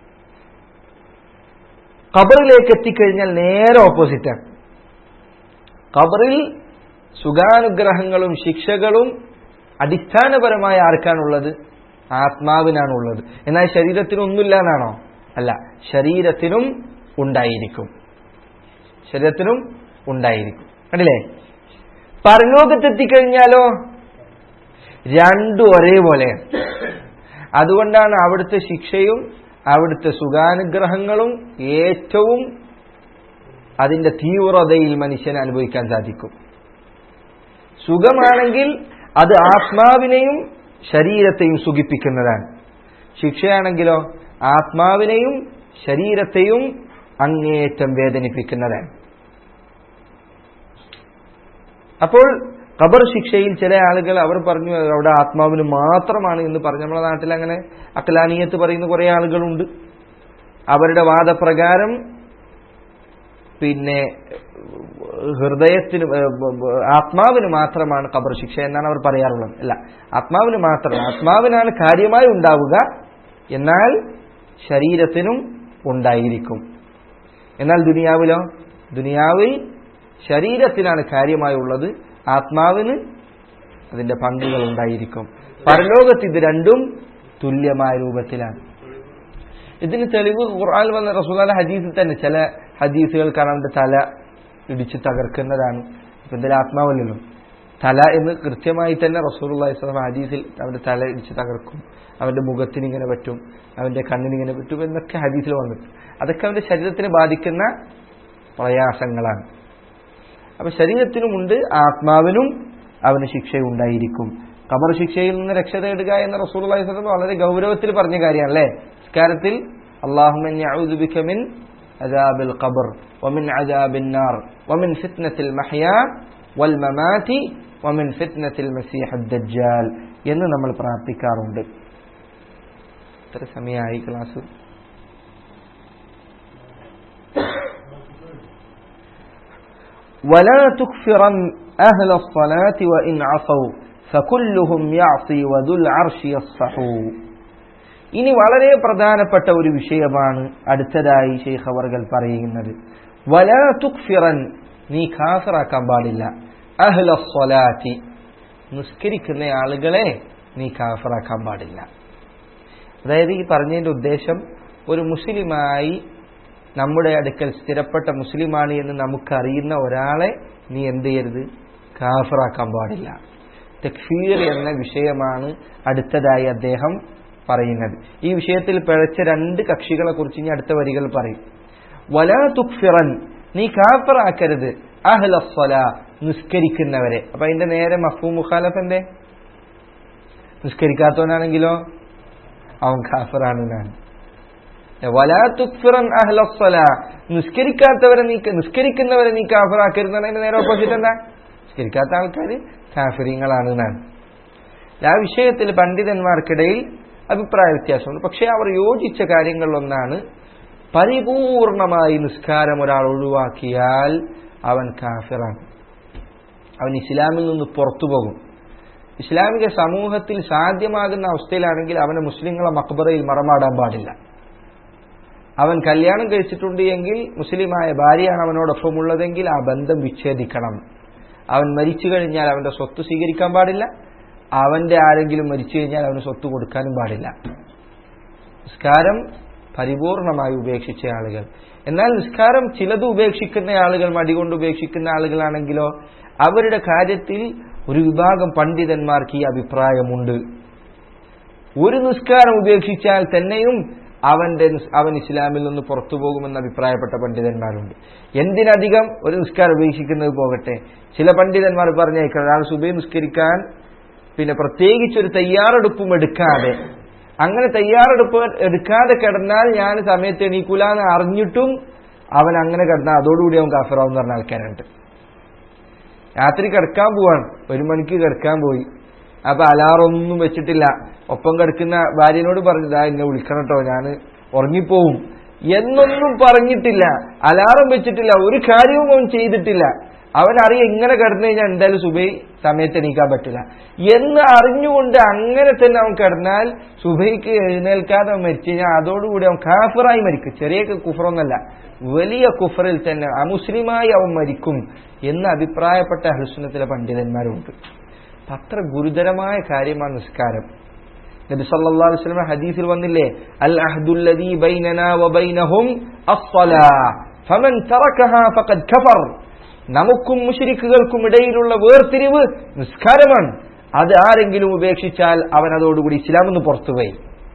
ഖബറിലേക്ക് എത്തിക്കഴിഞ്ഞാൽ നേരെ ഓപ്പോസിറ്റാണ് ഖബറിൽ സുഖാനുഗ്രഹങ്ങളും ശിക്ഷകളും അടിസ്ഥാനപരമായ ആർക്കാണുള്ളത് ആത്മാവിനാണുള്ളത് എന്നാൽ ശരീരത്തിനൊന്നുമില്ല എന്നാണോ അല്ല ശരീരത്തിനും ഉണ്ടായിരിക്കും ശരീരത്തിനും ഉണ്ടായിരിക്കും കണ്ടില്ലേ പരലോകത്തെത്തിക്കഴിഞ്ഞാലോ രണ്ടും ഒരേപോലെയാണ് അതുകൊണ്ടാണ് അവിടുത്തെ ശിക്ഷയും അവിടുത്തെ സുഖാനുഗ്രഹങ്ങളും ഏറ്റവും അതിന്റെ തീവ്രതയിൽ മനുഷ്യന് അനുഭവിക്കാൻ സാധിക്കും സുഖമാണെങ്കിൽ അത് ആത്മാവിനെയും ശരീരത്തെയും സുഖിപ്പിക്കുന്നതാണ് ശിക്ഷയാണെങ്കിലോ ആത്മാവിനെയും ശരീരത്തെയും അങ്ങേറ്റം വേദനിപ്പിക്കുന്നതാണ് അപ്പോൾ ഖബർ ശിക്ഷയിൽ ചില ആളുകൾ അവർ പറഞ്ഞു അവിടെ ആത്മാവിന് മാത്രമാണ് എന്ന് പറഞ്ഞു നമ്മുടെ നാട്ടിൽ അങ്ങനെ അക്കലാനീയത്ത് പറയുന്ന കുറെ ആളുകളുണ്ട് അവരുടെ വാദപ്രകാരം പിന്നെ ഹൃദയത്തിന് ഏ, ബ- ബ- ആത്മാവിന് മാത്രമാണ് ഖബർ ശിക്ഷ എന്നാണ് അവർ പറയാറുള്ളത് അല്ല ആത്മാവിന് മാത്രം ആത്മാവിനാണ് കാര്യമായി ഉണ്ടാവുക എന്നാൽ ശരീരത്തിനും ഉണ്ടായിരിക്കും എന്നാൽ ദുനിയാവിലോ ദുനിയാവിൽ ശരീരത്തിനാണ് കാര്യമായി ഉള്ളത് ആത്മാവിന് അതിന്റെ പങ്കുകൾ ഉണ്ടായിരിക്കും പരലോകത്ത് ഇത് രണ്ടും തുല്യമായ രൂപത്തിലാണ് ഇതിന് തെളിവ് ഖുർആൻ വന്ന റസൂലാന്റെ ഹദീസിൽ തന്നെ ചില ഹദീസുകൾ കാണാൻ അവന്റെ തല ഇടിച്ച് തകർക്കുന്നതാണ് ഇപ്പൊ എന്തായാലും ആത്മാവല്ലല്ലോ തല എന്ന് കൃത്യമായി തന്നെ റസൂലുള്ളാഹി സ്വലം ഹദീസിൽ അവന്റെ തല ഇടിച്ച് തകർക്കും അവന്റെ മുഖത്തിന് ഇങ്ങനെ പറ്റും അവന്റെ കണ്ണിന് ഇങ്ങനെ പറ്റും എന്നൊക്കെ ഹദീസിൽ വന്നിട്ട് അതൊക്കെ അവന്റെ ശരീരത്തിനെ ബാധിക്കുന്ന പ്രയാസങ്ങളാണ് അപ്പൊ ശരീരത്തിനുമുണ്ട് ആത്മാവിനും അവന് ശിക്ഷയുണ്ടായിരിക്കും ഖബർ ശിക്ഷയിൽ നിന്ന് രക്ഷ തേടുക എന്ന റസൂലുള്ളാഹി സ്വല്ലല്ലാഹു അലൈഹി വസല്ലം വളരെ ഗൗരവത്തിൽ പറഞ്ഞ കാര്യമാണല്ലേ ഇക്കാര്യത്തിൽ അല്ലാഹുമ്മ ഇന്നി അഊദു ബിക മിൻ അദാബിൽ ഖബർ വമിൻ അദാബിൻ നാർ വമിൻ ഫിത്നത്തിൽ മഹ്യാ വൽ മമാതി വമിൻ ഫിത്നത്തിൽ മസീഹ് ദജ്ജാൽ എന്ന് നമ്മൾ പ്രാർത്ഥിക്കാറുണ്ട് എത്ര സമയമായി ക്ലാസ് ولا تكفرن أهل الصلاة وإن عصوا فكلهم يعصي وذو العرش يصفحوا ഇനി വളരെ പ്രധാനപ്പെട്ട ഒരു വിഷയമാണ് അടുത്തതായി ഷെയ്ഖ് അവർകൾ പറയുന്നത് വലാ തുക്ഫിറൻ നീ കാഫറാക്കാൻ പാടില്ല അഹ്ല സ്വലാത്തി നിസ്കരിക്കുന്ന ആളുകളെ നീ കാഫറാക്കാൻ പാടില്ല അതായത് ഈ പറഞ്ഞതിന്റെ ഉദ്ദേശം ഒരു മുസ്ലിമായി നമ്മുടെ അടുക്കൽ സ്ഥിരപ്പെട്ട മുസ്ലിമാണ് എന്ന് നമുക്കറിയുന്ന ഒരാളെ നീ എന്ത് ചെയ്യരുത് കാഫറാക്കാൻ പാടില്ല തക്ഫീർ എന്ന വിഷയമാണ് അടുത്തതായി അദ്ദേഹം പറയുന്നത് ഈ വിഷയത്തിൽ പിഴച്ച രണ്ട് കക്ഷികളെ കുറിച്ച് ഇനി അടുത്ത വരികൾ പറയും വലാ തുക്ഫിറൻ നീ കാഫറാക്കരുത് അഹ്ല സ്വല നിസ്കരിക്കുന്നവരെ അപ്പൊ അതിന്റെ നേരെ മഫൂ മുഖാലഫന്റെ നിസ്കരിക്കാത്തവനാണെങ്കിലോ അവൻ കാഫറാണ് എന്നാണ് വലാ തുക്ഫിറൻ അഹ്ല സ്വല നിസ്കരിക്കാത്തവരെ നീ നിസ്കരിക്കുന്നവരെ നീ കാഫറാക്കരുത് അതിന്റെ നേരെ ഓപ്പോസിറ്റ് എന്താ നിസ്കരിക്കാത്ത ആൾക്കാർ കാഫിര്യങ്ങളാണ് എന്നാണ് ആ വിഷയത്തിൽ പണ്ഡിതന്മാർക്കിടയിൽ അഭിപ്രായ വ്യത്യാസമുണ്ട് പക്ഷേ അവർ യോജിച്ച കാര്യങ്ങളിലൊന്നാണ് പരിപൂർണമായി നിസ്കാരം ഒരാൾ ഒഴിവാക്കിയാൽ അവൻ കാഫിറാണ് അവൻ ഇസ്ലാമിൽ നിന്ന് പുറത്തു പോകും ഇസ്ലാമിക സമൂഹത്തിൽ സാധ്യമാകുന്ന അവസ്ഥയിലാണെങ്കിൽ അവന് മുസ്ലിങ്ങളെ മക്ബറയിൽ മറമാടാൻ പാടില്ല അവൻ കല്യാണം കഴിച്ചിട്ടുണ്ട് എങ്കിൽ മുസ്ലിമായ ഭാര്യയാണ് അവനോടൊപ്പം ഉള്ളതെങ്കിൽ ആ ബന്ധം വിച്ഛേദിക്കണം അവൻ മരിച്ചു കഴിഞ്ഞാൽ അവന്റെ സ്വത്ത് സ്വീകരിക്കാൻ പാടില്ല അവന്റെ ആരെങ്കിലും മരിച്ചു കഴിഞ്ഞാൽ അവന് സ്വത്ത് കൊടുക്കാനും പാടില്ല നിസ്കാരം പരിപൂർണമായി ഉപേക്ഷിച്ച ആളുകൾ എന്നാൽ നിസ്കാരം ചിലത് ഉപേക്ഷിക്കുന്ന ആളുകൾ മടികൊണ്ട് ഉപേക്ഷിക്കുന്ന ആളുകളാണെങ്കിലോ അവരുടെ കാര്യത്തിൽ ഒരു വിഭാഗം പണ്ഡിതന്മാർക്ക് ഈ അഭിപ്രായമുണ്ട് ഒരു നിസ്കാരം ഉപേക്ഷിച്ചാൽ തന്നെയും അവന്റെ അവൻ ഇസ്ലാമിൽ നിന്ന് പുറത്തു പോകുമെന്ന് അഭിപ്രായപ്പെട്ട പണ്ഡിതന്മാരുണ്ട് എന്തിനധികം ഒരു നിസ്കാരം ഉപേക്ഷിക്കുന്നത് പോകട്ടെ ചില പണ്ഡിതന്മാർ പറഞ്ഞേക്കാം ഒരാൾ സുബൈ നിസ്കരിക്കാൻ പിന്നെ പ്രത്യേകിച്ച് ഒരു തയ്യാറെടുപ്പും എടുക്കാതെ അങ്ങനെ തയ്യാറെടുപ്പ് എടുക്കാതെ കിടന്നാൽ ഞാൻ സമയത്ത് എണീക്കൂല എന്ന് അറിഞ്ഞിട്ടും അവൻ അങ്ങനെ കിടന്നാൽ അതോടുകൂടി അവൻ കാഫറാവും പറഞ്ഞ ആൾക്കാരുണ്ട് രാത്രി കിടക്കാൻ പോവാണ് ഒരു മണിക്ക് കിടക്കാൻ പോയി അപ്പൊ അലാറൊന്നും വെച്ചിട്ടില്ല ഒപ്പം കിടക്കുന്ന ഭാര്യനോട് പറഞ്ഞതാ എന്നെ വിളിക്കണം കേട്ടോ ഞാൻ ഉറങ്ങിപ്പോവും എന്നൊന്നും പറഞ്ഞിട്ടില്ല അലാറം വെച്ചിട്ടില്ല ഒരു കാര്യവും അവൻ ചെയ്തിട്ടില്ല അവൻ അറിയാം ഇങ്ങനെ കിടന്നു കഴിഞ്ഞാൽ എന്തായാലും സുബൈ സമയത്ത് എണീക്കാൻ പറ്റില്ല എന്ന് അറിഞ്ഞുകൊണ്ട് അങ്ങനെ തന്നെ അവൻ കിടന്നാൽ സുബൈക്ക് എഴുന്നേൽക്കാതെ അവൻ മരിച്ചു കഴിഞ്ഞാൽ അതോടുകൂടി അവൻ കാഫറായി മരിക്കും ചെറിയ കുഫറൊന്നല്ല വലിയ കുഫറിൽ തന്നെ അമുസ്ലിമായി അവൻ മരിക്കും എന്ന് അഭിപ്രായപ്പെട്ട ഹൃസ്വനത്തിലെ പണ്ഡിതന്മാരുണ്ട് അത്ര ഗുരുതരമായ കാര്യമാണ് നിസ്കാരം നബി സല്ലല്ലാഹു അലൈഹി വസല്ലം ഹദീസിൽ വന്നില്ലേ അൽ അഹ്ദുല്ലദീ ബൈനനാ വബൈനഹും അസ്സലാ ഫമൻ തറക്കഹാ ഫഖദ് കഫർ നമുക്കും മുശ്രിക്കുകൾക്കും ഇടയിലുള്ള വേർതിരിവ് നിസ്കാരമാണ് അത് ആരെങ്കിലും ഉപേക്ഷിച്ചാൽ അവൻ അതോടുകൂടി ഇസ്ലാമിൽ നിന്ന് പുറത്തുപോയി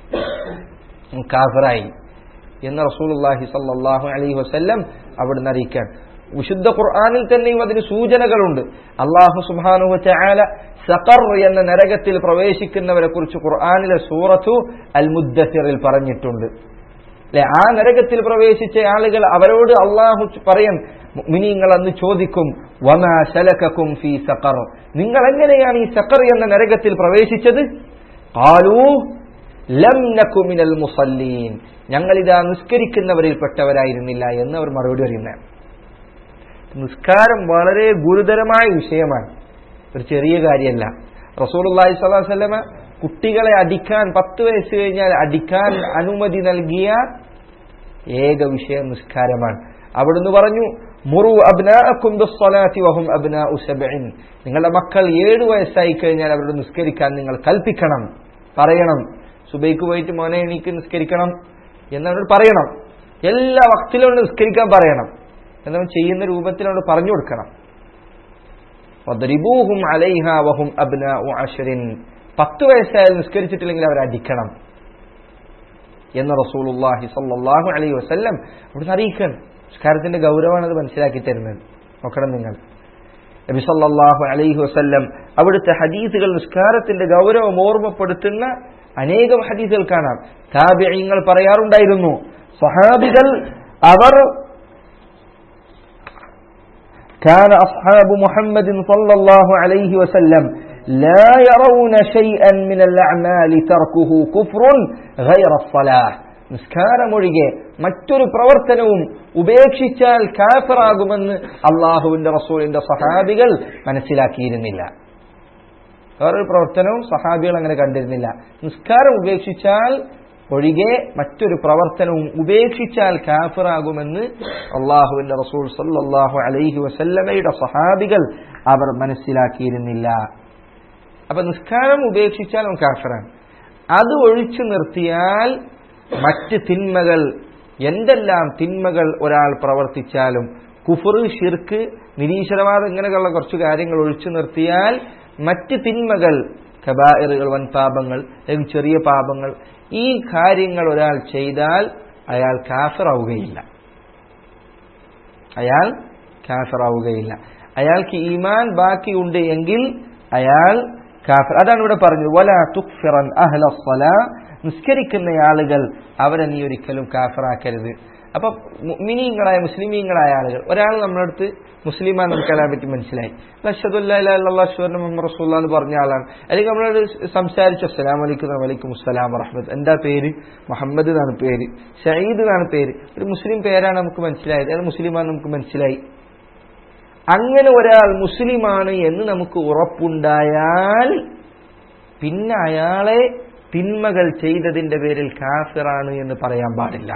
കാഫറായി എന്ന് റസൂലുള്ളാഹി സല്ലല്ലാഹു അലൈഹി വസല്ലം അവിടുന്ന് അറിയിക്കാൻ വിശുദ്ധ ഖുർആനിൽ തന്നെയും അതിന് സൂചനകളുണ്ട് അള്ളാഹു സുബ്ഹാനഹു വതആല സഖർ എന്ന നരകത്തിൽ പ്രവേശിക്കുന്നവരെ കുറിച്ച് ഖുർആനിലെ സൂറത്തു അൽ മുദ്ദസിറിൽ പറഞ്ഞിട്ടുണ്ട് അല്ലെ ആ നരകത്തിൽ പ്രവേശിച്ച ആളുകൾ അവരോട് അള്ളാഹു പറയും മിനിങ്ങൾ അന്ന് ചോദിക്കും വമാ ശലകക്കും ഫീ സഖർ നിങ്ങൾ എങ്ങനെയാണ് ഈ സഖർ എന്ന നരകത്തിൽ പ്രവേശിച്ചത് ഖാലൂ ലം നകു മിനൽ മുസല്ലീൻ ഞങ്ങളിതാ നിസ്കരിക്കുന്നവരിൽപ്പെട്ടവരായിരുന്നില്ല എന്ന് അവർ മറുപടി പറയുന്നത് നിസ്കാരം വളരെ ഗുരുതരമായ വിഷയമാണ് ഒരു ചെറിയ കാര്യമല്ല റസൂലുള്ളാഹി സ്വല്ലല്ലാഹു അലൈഹി വസല്ലമ കുട്ടികളെ അടിക്കാൻ പത്ത് വയസ്സ് കഴിഞ്ഞാൽ അടിക്കാൻ അനുമതി നൽകിയ ഏക വിഷയം നിസ്കാരമാണ് അവിടുന്ന് പറഞ്ഞു മുറു അബ്നാഅക്കും ബിസ്സലാത്തി വഹും അബ്നാഉ സബ്ഇൻ നിങ്ങളുടെ മക്കൾ ഏഴ് വയസ്സായി കഴിഞ്ഞാൽ അവരോട് നിസ്കരിക്കാൻ നിങ്ങൾ കൽപ്പിക്കണം പറയണം സുബൈക്ക് പോയിട്ട് മോനെ എണീക്ക് നിസ്കരിക്കണം എന്നവരോട് പറയണം എല്ലാ വക്തിലും നിസ്കരിക്കാൻ പറയണം എന്നവൻ ചെയ്യുന്ന രൂപത്തിൽ അവനോട് പറഞ്ഞു കൊടുക്കണം വദ്രിബൂഹും അലൈഹ വഹും അബ്നാഉ അശ്റിൻ പത്ത് വയസ്സായാൽ നിസ്കരിച്ചിട്ടില്ലെങ്കിൽ അവരെ അടിക്കണം എന്ന് റസൂലുള്ളാഹി സല്ലല്ലാഹു അലൈഹി വസല്ലം അവിടുന്ന് അറിയിക്കണം നിസ്കാരത്തിന്റെ ഗൗരവമാണ് അത് മനസ്സിലാക്കി തരുന്നത് നോക്കണം നിങ്ങൾ നബി സല്ലല്ലാഹു അലൈഹി വസല്ലം അവിടുത്തെ ഹദീസുകൾ നിസ്കാരത്തിന്റെ ഗൗരവം ഓർമ്മപ്പെടുത്തുന്ന അനേകം ഹദീസുകൾ കാണാം താബിഈങ്ങൾ പറയാറുണ്ടായിരുന്നു സഹാബികൾ അവർ كان أصحاب محمد صلى الله عليه وسلم لا يرون شيئا من الأعمال تركه كفر غير الصلاة നിസ്കാരമൊഴികെ മറ്റൊരു പ്രവർത്തനവും ഉപേക്ഷിച്ചാൽ കാഫറാകുമെന്ന് അള്ളാഹുവിന്റെ റസൂലിന്റെ സഹാബികൾ മനസ്സിലാക്കിയിരുന്നില്ല വേറൊരു പ്രവർത്തനവും സഹാബികൾ അങ്ങനെ കണ്ടിരുന്നില്ല നിസ്കാരം ഉപേക്ഷിച്ചാൽ ഒഴികെ മറ്റൊരു പ്രവർത്തനവും ഉപേക്ഷിച്ചാൽ കാഫിറാകുമെന്ന് അള്ളാഹുവിന്റെ റസൂൽ സല്ലാഹു അലൈഹി വസല്ലമയുടെ സഹാബികൾ അവർ മനസ്സിലാക്കിയിരുന്നില്ല അപ്പൊ നിസ്കാരം ഉപേക്ഷിച്ചാൽ അവൻ കാഫിറാണ് അത് ഒഴിച്ചു നിർത്തിയാൽ മറ്റ് തിന്മകൾ എന്തെല്ലാം തിന്മകൾ ഒരാൾ പ്രവർത്തിച്ചാലും കുഫർ ഷിർക്ക് നിരീശ്വരവാദം ഇങ്ങനെയുള്ള കുറച്ച് കാര്യങ്ങൾ ഒഴിച്ചു നിർത്തിയാൽ മറ്റ് തിന്മകൾ കബായറുകൾ വൻ പാപങ്ങൾ അല്ലെങ്കിൽ ചെറിയ പാപങ്ങൾ ഈ കാര്യങ്ങൾ ഒരാൾ ചെയ്താൽ അയാൾ കാഫറാവുകയില്ല അയാൾ കാഫറാവുകയില്ല അയാൾക്ക് ഈമാൻ ബാക്കിയുണ്ട് എങ്കിൽ അയാൾ കാഫർ അതാണ് ഇവിടെ പറഞ്ഞത് വല തുക്ഫിറൻ അഹ്ല നിസ്കരിക്കുന്ന ആളുകൾ അവരെ നീ ഒരിക്കലും കാഫറാക്കരുത് അപ്പൊ മിനിങ്ങളായ മുസ്ലിമീങ്ങളായ ആളുകൾ ഒരാൾ നമ്മളടുത്ത് മുസ്ലിമാൻ നമുക്ക് അയാളെ പറ്റി മനസ്സിലായി അഷദുല്ലാ മുഹമ്മദ് റസൂല്ല എന്ന് പറഞ്ഞ ആളാണ് അല്ലെങ്കിൽ നമ്മളോട് സംസാരിച്ചു അസ്സലാം വലൈക്കും വലൈക്കും അസ്സലാം റഹ്മത്ത് എന്താ പേര് മുഹമ്മദ് എന്നാണ് പേര് ഷഹീദ് എന്നാണ് പേര് ഒരു മുസ്ലിം പേരാണ് നമുക്ക് മനസ്സിലായത് അയാൾ മുസ്ലിമാണ് നമുക്ക് മനസ്സിലായി അങ്ങനെ ഒരാൾ മുസ്ലിമാണ് എന്ന് നമുക്ക് ഉറപ്പുണ്ടായാൽ പിന്നെ അയാളെ തിന്മകൾ ചെയ്തതിന്റെ പേരിൽ കാഫിറാണ് എന്ന് പറയാൻ പാടില്ല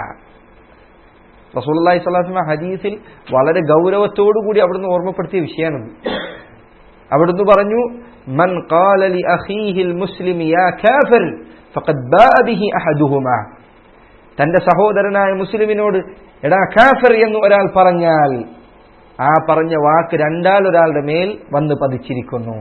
റസൂലി സ്വലാസ്മ ഹദീസിൽ വളരെ ഗൗരവത്തോടുകൂടി അവിടുന്ന് ഓർമ്മപ്പെടുത്തിയ വിഷയമാണ് അവിടുന്ന് പറഞ്ഞു മൻ ഖാല ലി അഖീഹിൽ മുസ്ലിം യാ കാഫിർ ഫഖദ് ബാഅ ബിഹി അഹദുഹുമാ തന്റെ സഹോദരനായ മുസ്ലിമിനോട് എടാ കാഫിർ എന്ന് ഒരാൾ പറഞ്ഞാൽ ആ പറഞ്ഞ വാക്ക് രണ്ടാലൊരാളുടെ മേൽ വന്ന് പതിച്ചിരിക്കുന്നു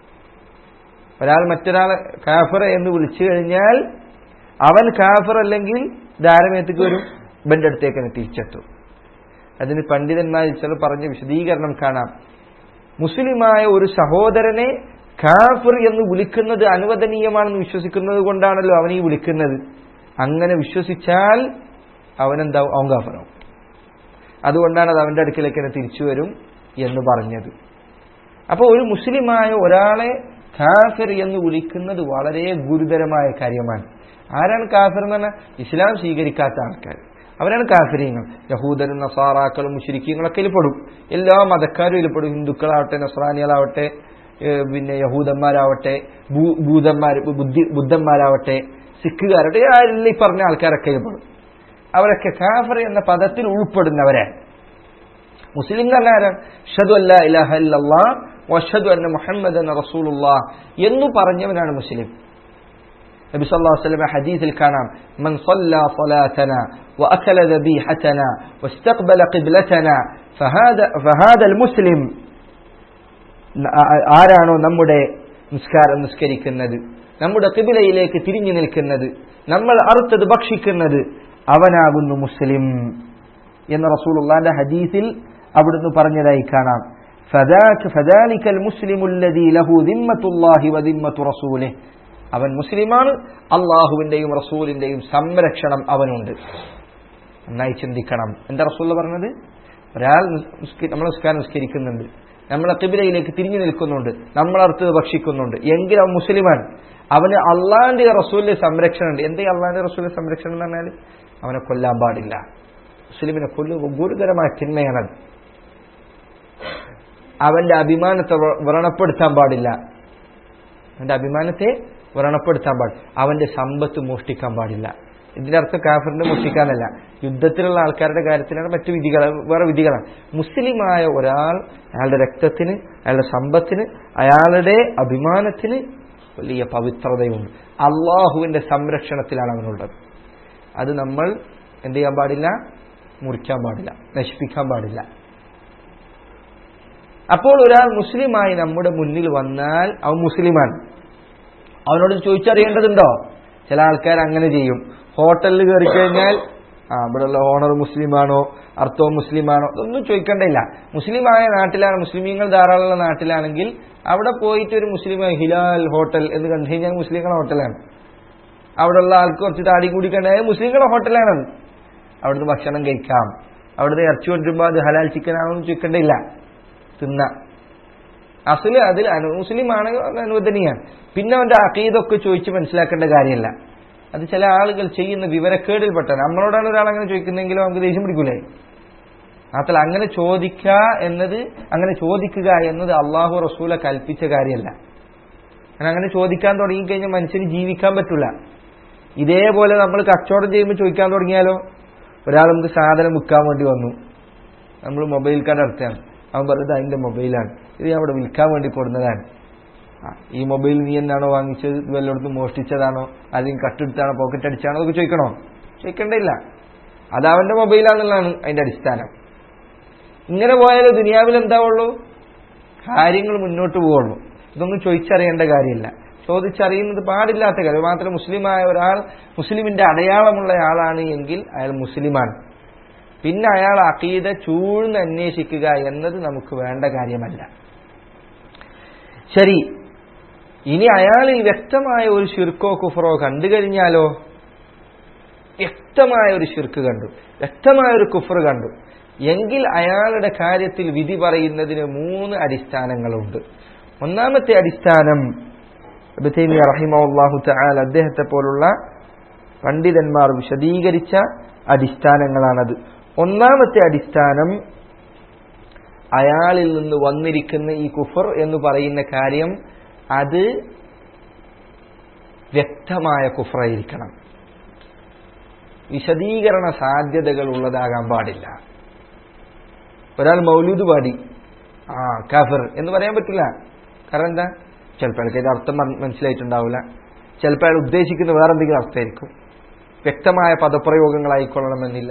ഒരാൾ മറ്റൊരാളെ കാഫർ എന്ന് വിളിച്ചു കഴിഞ്ഞാൽ അവൻ കാഫർ അല്ലെങ്കിൽ ധാരമേത്തേക്ക് വരും ഇവന്റെ അടുത്തേക്ക് തന്നെ തിരിച്ചെത്തും അതിന് പണ്ഡിതന്മാർ ചില പറഞ്ഞ വിശദീകരണം കാണാം മുസ്ലിമായ ഒരു സഹോദരനെ കാഫിർ എന്ന് വിളിക്കുന്നത് അനുവദനീയമാണെന്ന് വിശ്വസിക്കുന്നത് കൊണ്ടാണല്ലോ അവനീ വിളിക്കുന്നത് അങ്ങനെ വിശ്വസിച്ചാൽ അവനെന്താവും അവൻ കാഫറാവും അതുകൊണ്ടാണ് അത് അവന്റെ അടുക്കിലേക്ക് തന്നെ തിരിച്ചു വരും എന്ന് പറഞ്ഞത് അപ്പോൾ ഒരു മുസ്ലിമായ ഒരാളെ കാഫിർ എന്ന് വിളിക്കുന്നത് വളരെ ഗുരുതരമായ കാര്യമാണ് ആരാണ് കാഫിർ എന്ന് പറഞ്ഞാൽ ഇസ്ലാം സ്വീകരിക്കാത്ത ആൾക്കാർ അവരാണ് കാഫിര്യങ്ങൾ യഹൂദരും നസാറാക്കളും മുഷരിക്കങ്ങളൊക്കെ ഇതിൽപ്പെടും എല്ലാ മതക്കാരും ഇതിൽപ്പെടും ഹിന്ദുക്കളാവട്ടെ നസ്രാനികളാവട്ടെ പിന്നെ യഹൂദന്മാരാവട്ടെ ഭൂതന്മാർ ബുദ്ധി ബുദ്ധന്മാരാവട്ടെ സിഖുകാരട്ടെ ആരെല്ലാം ഈ പറഞ്ഞ ആൾക്കാരൊക്കെ ഇതിൽപ്പെടും അവരൊക്കെ കാഫർ എന്ന പദത്തിൽ ഉൾപ്പെടുന്നവരാണ് മുസ്ലിങ്ങൾ ആരാണ് ഷദു അല്ല ഇലാഹ ഇല്ലല്ലാ വഷദു അന്ന മുഹമ്മദ് എന്ന റസൂലുള്ള എന്ന് പറഞ്ഞവനാണ് മുസ്ലിം നബി സല്ലല്ലാഹു അലൈഹി വസല്ലം ഹദീസിൽ കാണാം മൻ صلى صلاتنا واكل ذبيحتنا واستقبل قبلتنا فهذا فهذا المسلم ആരാണോ നമ്മുടെ നിസ്കാരം നിസ്കരിക്കുന്നത് നമ്മുടെ കിബിലയിലേക്ക് തിരിഞ്ഞു നിൽക്കുന്നത് നമ്മൾ അറുത്തത് ഭക്ഷിക്കുന്നത് അവനാകുന്നു മുസ്ലിം എന്ന റസൂലുള്ളാന്റെ ഹദീസിൽ അവിടുന്ന് പറഞ്ഞതായി കാണാം فذاك فذلك المسلم الذي له ذمة الله وذمة رسوله അവൻ മുസ്ലിമാണ് അള്ളാഹുവിന്റെയും റസൂലിന്റെയും സംരക്ഷണം അവനുണ്ട് നന്നായി ചിന്തിക്കണം എന്താ റസൂൽ പറഞ്ഞത് ഒരാൾ നമ്മൾ നിസ്കാരം നിസ്കരിക്കുന്നുണ്ട് നമ്മളെ കിബിലയിലേക്ക് തിരിഞ്ഞു നിൽക്കുന്നുണ്ട് നമ്മളടുത്ത് ഭക്ഷിക്കുന്നുണ്ട് എങ്കിൽ അവൻ മുസ്ലിമാണ് അവന് അള്ളാന്റെ റസൂലിന്റെ സംരക്ഷണം ഉണ്ട് എന്തേ അള്ളാന്റെ റസൂലിന്റെ സംരക്ഷണം എന്ന് പറഞ്ഞാൽ അവനെ കൊല്ലാൻ പാടില്ല മുസ്ലിമിനെ കൊല്ലുക ഗുരുതരമായ തിന്മയാണത് അവന്റെ അഭിമാനത്തെ വ്രണപ്പെടുത്താൻ പാടില്ല അവന്റെ അഭിമാനത്തെ വ്രണപ്പെടുത്താൻ പാടില്ല അവന്റെ സമ്പത്ത് മോഷ്ടിക്കാൻ പാടില്ല ഇതിന്റെ അർത്ഥം കാഫറിന്റെ മോഷ്ടിക്കാനല്ല യുദ്ധത്തിലുള്ള ആൾക്കാരുടെ കാര്യത്തിലാണ് മറ്റു വിധികൾ വേറെ വിധികളാണ് മുസ്ലിമായ ഒരാൾ അയാളുടെ രക്തത്തിന് അയാളുടെ സമ്പത്തിന് അയാളുടെ അഭിമാനത്തിന് വലിയ പവിത്രതയുണ്ട് അള്ളാഹുവിന്റെ സംരക്ഷണത്തിലാണ് അവനുള്ളത് അത് നമ്മൾ എന്ത് ചെയ്യാൻ പാടില്ല മുറിക്കാൻ പാടില്ല നശിപ്പിക്കാൻ പാടില്ല അപ്പോൾ ഒരാൾ മുസ്ലിമായി നമ്മുടെ മുന്നിൽ വന്നാൽ അവൻ മുസ്ലിമാണ് അവനോട് ചോദിച്ചറിയേണ്ടതുണ്ടോ ചില ആൾക്കാർ അങ്ങനെ ചെയ്യും ഹോട്ടലിൽ കയറി കഴിഞ്ഞാൽ ആ ഇവിടെയുള്ള ഓണർ മുസ്ലിമാണോ അർത്ഥവും മുസ്ലിമാണോ ഇതൊന്നും ചോദിക്കേണ്ടില്ല മുസ്ലിമായ നാട്ടിലാണ് മുസ്ലിമീങ്ങൾ ധാരാളമുള്ള നാട്ടിലാണെങ്കിൽ അവിടെ പോയിട്ട് ഒരു മുസ്ലിം ഹിലാൽ ഹോട്ടൽ എന്ന് കണ്ടു കഴിഞ്ഞാൽ മുസ്ലിങ്ങളുടെ ഹോട്ടലാണ് അവിടെയുള്ള ആൾക്ക് കുറച്ച് താടി കൂടി കണ്ടാൽ മുസ്ലിങ്ങളുടെ ഹോട്ടലാണത് അവിടുന്ന് ഭക്ഷണം കഴിക്കാം അവിടുന്ന് ഇറച്ചി കൊണ്ടുവരുമ്പോൾ അത് ഹലാൽ ചിക്കൻ ആണോ എന്ന് ചോദിക്കേണ്ടില്ല തിന്ന അസല് അതിൽ മുസ്ലിമാണ് അനുവദനീയാണ് പിന്നെ അവന്റെ അക്കീതൊക്കെ ചോദിച്ച് മനസ്സിലാക്കേണ്ട കാര്യമല്ല അത് ചില ആളുകൾ ചെയ്യുന്ന വിവരക്കേടിൽപ്പെട്ട നമ്മളോടാണ് ഒരാൾ അങ്ങനെ ചോദിക്കുന്നെങ്കിലും നമുക്ക് ദേഷ്യം പിടിക്കൂലേ മാത്രമല്ല അങ്ങനെ ചോദിക്കുക എന്നത് അങ്ങനെ ചോദിക്കുക എന്നത് അള്ളാഹു റസൂല കൽപ്പിച്ച കാര്യമല്ല അങ്ങനെ അങ്ങനെ ചോദിക്കാൻ തുടങ്ങിക്കഴിഞ്ഞാൽ മനുഷ്യന് ജീവിക്കാൻ പറ്റില്ല ഇതേപോലെ നമ്മൾ കച്ചവടം ചെയ്യുമ്പോൾ ചോദിക്കാൻ തുടങ്ങിയാലോ ഒരാൾ നമുക്ക് സാധനം വിൽക്കാൻ വേണ്ടി വന്നു നമ്മൾ മൊബൈൽ കാർഡ് അടുത്താണ് അവൻ പറയുന്നത് അതിന്റെ മൊബൈലാണ് ഇത് ഞാൻ അവിടെ വിൽക്കാൻ വേണ്ടി കൊടുന്നതാണ് ഈ മൊബൈൽ നീ എന്നാണോ വാങ്ങിച്ചത് വല്ലയിടത്തും മോഷ്ടിച്ചതാണോ അല്ലെങ്കിൽ കട്ടെടുത്താണോ പോക്കറ്റ് അടിച്ചാണോ അതൊക്കെ ചോദിക്കണോ ചോദിക്കേണ്ടില്ല അത് അവന്റെ മൊബൈലാണെന്നുള്ളതാണ് അതിന്റെ അടിസ്ഥാനം ഇങ്ങനെ പോയാൽ ദുനിയാവിൽ എന്താവുള്ളൂ കാര്യങ്ങൾ മുന്നോട്ട് പോവുള്ളൂ ഇതൊന്നും ചോദിച്ചറിയേണ്ട കാര്യമില്ല ചോദിച്ചറിയുന്നത് പാടില്ലാത്ത കാര്യം മാത്രം മുസ്ലിമായ ഒരാൾ മുസ്ലിമിന്റെ അടയാളമുള്ള ആളാണ് എങ്കിൽ അയാൾ മുസ്ലിമാണ് പിന്നെ അയാൾ അക്കീത ചൂഴ്ന്ന് അന്വേഷിക്കുക എന്നത് നമുക്ക് വേണ്ട കാര്യമല്ല ശരി ഇനി അയാളിൽ വ്യക്തമായ ഒരു ഷിർക്കോ കുഫറോ കണ്ടു കഴിഞ്ഞാലോ വ്യക്തമായ ഒരു ഷിർക്ക് കണ്ടു വ്യക്തമായ ഒരു കുഫർ കണ്ടു എങ്കിൽ അയാളുടെ കാര്യത്തിൽ വിധി പറയുന്നതിന് മൂന്ന് അടിസ്ഥാനങ്ങളുണ്ട് ഒന്നാമത്തെ അടിസ്ഥാനം റഹിമാഹു തആല അദ്ദേഹത്തെ പോലുള്ള പണ്ഡിതന്മാർ വിശദീകരിച്ച അടിസ്ഥാനങ്ങളാണത് ഒന്നാമത്തെ അടിസ്ഥാനം അയാളിൽ നിന്ന് വന്നിരിക്കുന്ന ഈ കുഫർ എന്ന് പറയുന്ന കാര്യം അത് വ്യക്തമായ കുഫറായിരിക്കണം വിശദീകരണ സാധ്യതകൾ ഉള്ളതാകാൻ പാടില്ല ഒരാൾ മൗലൂദ് പാടി ആ കാഫിർ എന്ന് പറയാൻ പറ്റില്ല കാരണം എന്താ ചിലപ്പോൾ അയാൾക്ക് ഇത് അർത്ഥം മനസ്സിലായിട്ടുണ്ടാവില്ല ചിലപ്പോൾ അയാൾ ഉദ്ദേശിക്കുന്ന വേറെ എന്തെങ്കിലും അർത്ഥമായിരിക്കും വ്യക്തമായ പദപ്രയോഗങ്ങളായിക്കൊള്ളണമെന്നില്ല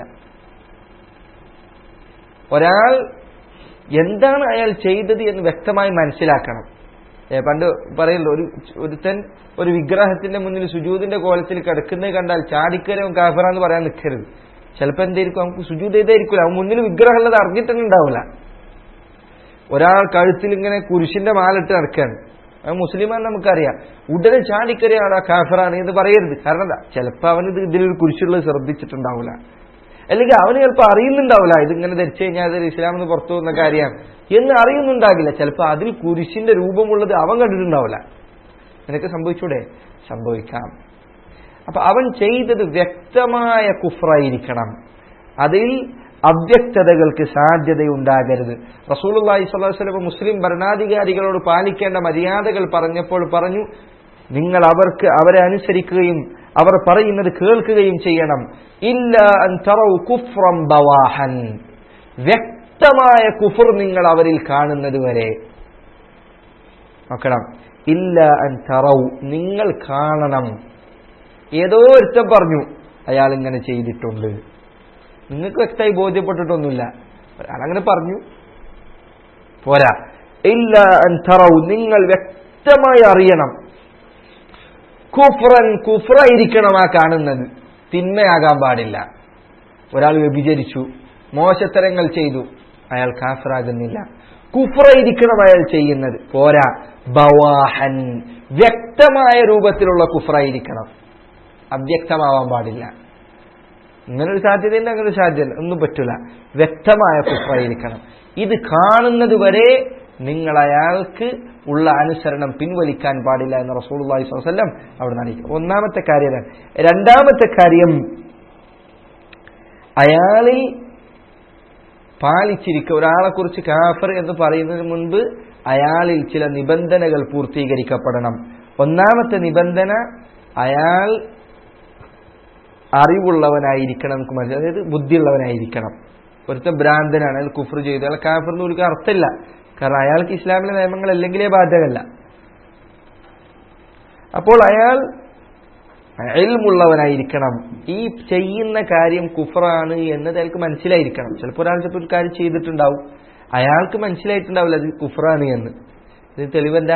ഒരാൾ എന്താണ് അയാൾ ചെയ്തത് എന്ന് വ്യക്തമായി മനസ്സിലാക്കണം പണ്ട് പറയല്ലോ ഒരു ഒരുത്തൻ ഒരു വിഗ്രഹത്തിന്റെ മുന്നിൽ സുജൂതിന്റെ കോലത്തിൽ കിടക്കുന്നത് കണ്ടാൽ ചാടിക്കരവും കാഫറ എന്ന് പറയാൻ നിൽക്കരുത് ചിലപ്പോൾ എന്തായിരിക്കും നമുക്ക് സുജൂത് ചെയ്തായിരിക്കില്ല അവൻ മുന്നിൽ വിഗ്രഹം ഉള്ളത് അറിഞ്ഞിട്ടന്നെ ഉണ്ടാവില്ല ഒരാൾ കഴുത്തിൽ ഇങ്ങനെ കുരിശിന്റെ മാലിട്ട് നടക്കുകയാണ് അത് മുസ്ലിമാൻ നമുക്കറിയാം ഉടനെ ചാടിക്കരയാണ് ആ കാഫറാണ് എന്ന് പറയരുത് കാരണം എന്താ ചിലപ്പോൾ അവൻ ഇത് ഇതിലൊരു കുരിശുള്ളത് ശ്രദ്ധിച്ചിട്ടുണ്ടാവില്ല അല്ലെങ്കിൽ അവന് ചിലപ്പോൾ അറിയുന്നുണ്ടാവില്ല ഇതിങ്ങനെ ധരിച്ചു കഴിഞ്ഞാൽ അത് ഇസ്ലാം എന്ന് പുറത്തു പോകുന്ന കാര്യമാണ് എന്ന് അറിയുന്നുണ്ടാകില്ല ചിലപ്പോൾ അതിൽ കുരിശിന്റെ രൂപമുള്ളത് അവൻ കണ്ടിട്ടുണ്ടാവില്ല നിനക്ക് സംഭവിച്ചൂടെ സംഭവിക്കാം അപ്പൊ അവൻ ചെയ്തത് വ്യക്തമായ കുഫ്രായിരിക്കണം അതിൽ അവ്യക്തതകൾക്ക് സാധ്യതയുണ്ടാകരുത് റസൂലുള്ളാഹി സ്വല്ലല്ലാഹു അലൈഹി വസല്ലം മുസ്ലിം ഭരണാധികാരികളോട് പാലിക്കേണ്ട മര്യാദകൾ പറഞ്ഞപ്പോൾ പറഞ്ഞു നിങ്ങൾ അവർക്ക് അവരെ അനുസരിക്കുകയും അവർ പറയുന്നത് കേൾക്കുകയും ചെയ്യണം ഇല്ല അൻ തറൗ കുഫ്രം ബവാഹൻ വ്യക്തമായ കുഫർ നിങ്ങൾ അവരിൽ കാണുന്നത് വരെ നോക്കണം ഇല്ല അൻ തറൗ നിങ്ങൾ കാണണം ഏതോ ഒരുത്തം പറഞ്ഞു അയാൾ ഇങ്ങനെ ചെയ്തിട്ടുണ്ട് നിങ്ങൾക്ക് വ്യക്തമായി ബോധ്യപ്പെട്ടിട്ടൊന്നുമില്ല ഒരാളങ്ങനെ പറഞ്ഞു പോരാ ഇല്ല അൻ തറൗ നിങ്ങൾ വ്യക്തമായി അറിയണം കുഫ്രൻ കുഫ്രായിരിക്കണം ആ കാണുന്നത് തിന്മയാകാൻ പാടില്ല ഒരാൾ വ്യഭിചരിച്ചു മോശത്തരങ്ങൾ ചെയ്തു അയാൾ കാഫറാകുന്നില്ല കുഫ്രായിരിക്കണം അയാൾ ചെയ്യുന്നത് പോരാ ബവാഹൻ വ്യക്തമായ രൂപത്തിലുള്ള കുഫ്രായിരിക്കണം അവ്യക്തമാവാൻ പാടില്ല ഇങ്ങനൊരു സാധ്യതയുണ്ട് അങ്ങനെ ഒരു സാധ്യത ഒന്നും പറ്റില്ല വ്യക്തമായ കുഫ്രായിരിക്കണം ഇത് കാണുന്നത് വരെ നിങ്ങൾ അയാൾക്ക് ഉള്ള അനുസരണം പിൻവലിക്കാൻ പാടില്ല എന്ന് റസൂലുള്ളാഹി സ്വല്ലല്ലാഹു അലൈഹി വസല്ലം അവിടെ അറിയിക്കും ഒന്നാമത്തെ കാര്യം രണ്ടാമത്തെ കാര്യം അയാളിൽ പാലിച്ചിരിക്കുക ഒരാളെ കുറിച്ച് കാഫർ എന്ന് പറയുന്നതിന് മുൻപ് അയാളിൽ ചില നിബന്ധനകൾ പൂർത്തീകരിക്കപ്പെടണം ഒന്നാമത്തെ നിബന്ധന അയാൾ അറിവുള്ളവനായിരിക്കണം നമുക്ക് മനസ്സിലായി അതായത് ബുദ്ധിയുള്ളവനായിരിക്കണം ഒരുത്തൻ ഭ്രാന്തനാണ് അയാൾ കുഫർ ചെയ്തു അയാൾ കാഫർ എന്ന് വിളിക്കാൻ അർത്ഥമില്ല കാരണം അയാൾക്ക് ഇസ്ലാമിലെ നിയമങ്ങൾ അല്ലെങ്കിലേ ബാധകമല്ല അപ്പോൾ അയാൾ എൽമുള്ളവനായിരിക്കണം ഈ ചെയ്യുന്ന കാര്യം കുഫറാണ് എന്നത് അയാൾക്ക് മനസ്സിലായിരിക്കണം ചിലപ്പോൾ ഒരാൾ ചിലപ്പോൾ ഒരു കാര്യം ചെയ്തിട്ടുണ്ടാവും അയാൾക്ക് മനസ്സിലായിട്ടുണ്ടാവില്ല അത് കുഫറാണ് എന്ന് ഇത് തെളിവെന്താ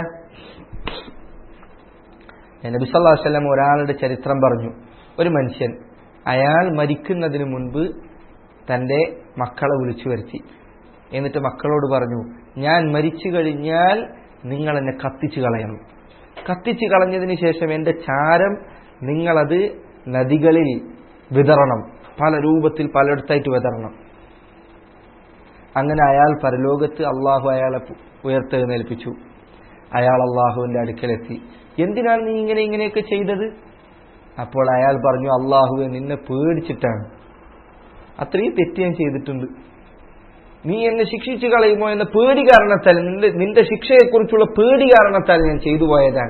നബി സല്ലല്ലാഹു അലൈഹി വസല്ലം ഒരാളുടെ ചരിത്രം പറഞ്ഞു ഒരു മനുഷ്യൻ അയാൾ മരിക്കുന്നതിന് മുൻപ് തൻ്റെ മക്കളെ വിളിച്ചു വരുത്തി എന്നിട്ട് മക്കളോട് പറഞ്ഞു ഞാൻ മരിച്ചു കഴിഞ്ഞാൽ നിങ്ങൾ എന്നെ കത്തിച്ചു കളയണം കത്തിച്ചു കളഞ്ഞതിന് ശേഷം എൻ്റെ ചാരം നിങ്ങളത് നദികളിൽ വിതറണം പല രൂപത്തിൽ പലയിടത്തായിട്ട് വിതറണം അങ്ങനെ അയാൾ പരലോകത്ത് അള്ളാഹു അയാളെ ഉയർത്തെഴുന്നേൽപ്പിച്ചു അയാൾ അള്ളാഹുവിന്റെ അടുക്കലെത്തി എന്തിനാണ് നീ ഇങ്ങനെ ഇങ്ങനെയൊക്കെ ചെയ്തത് അപ്പോൾ അയാൾ പറഞ്ഞു അള്ളാഹുവെ നിന്നെ പേടിച്ചിട്ടാണ് അത്രയും തെറ്റ് ഞാൻ ചെയ്തിട്ടുണ്ട് നീ എന്നെ ശിക്ഷിച്ചു കളയുമോ എന്ന പേടി കാരണത്താൽ നിന്റെ നിന്റെ ശിക്ഷയെക്കുറിച്ചുള്ള പേടി കാരണത്താൽ ഞാൻ ചെയ്തു പോയതാണ്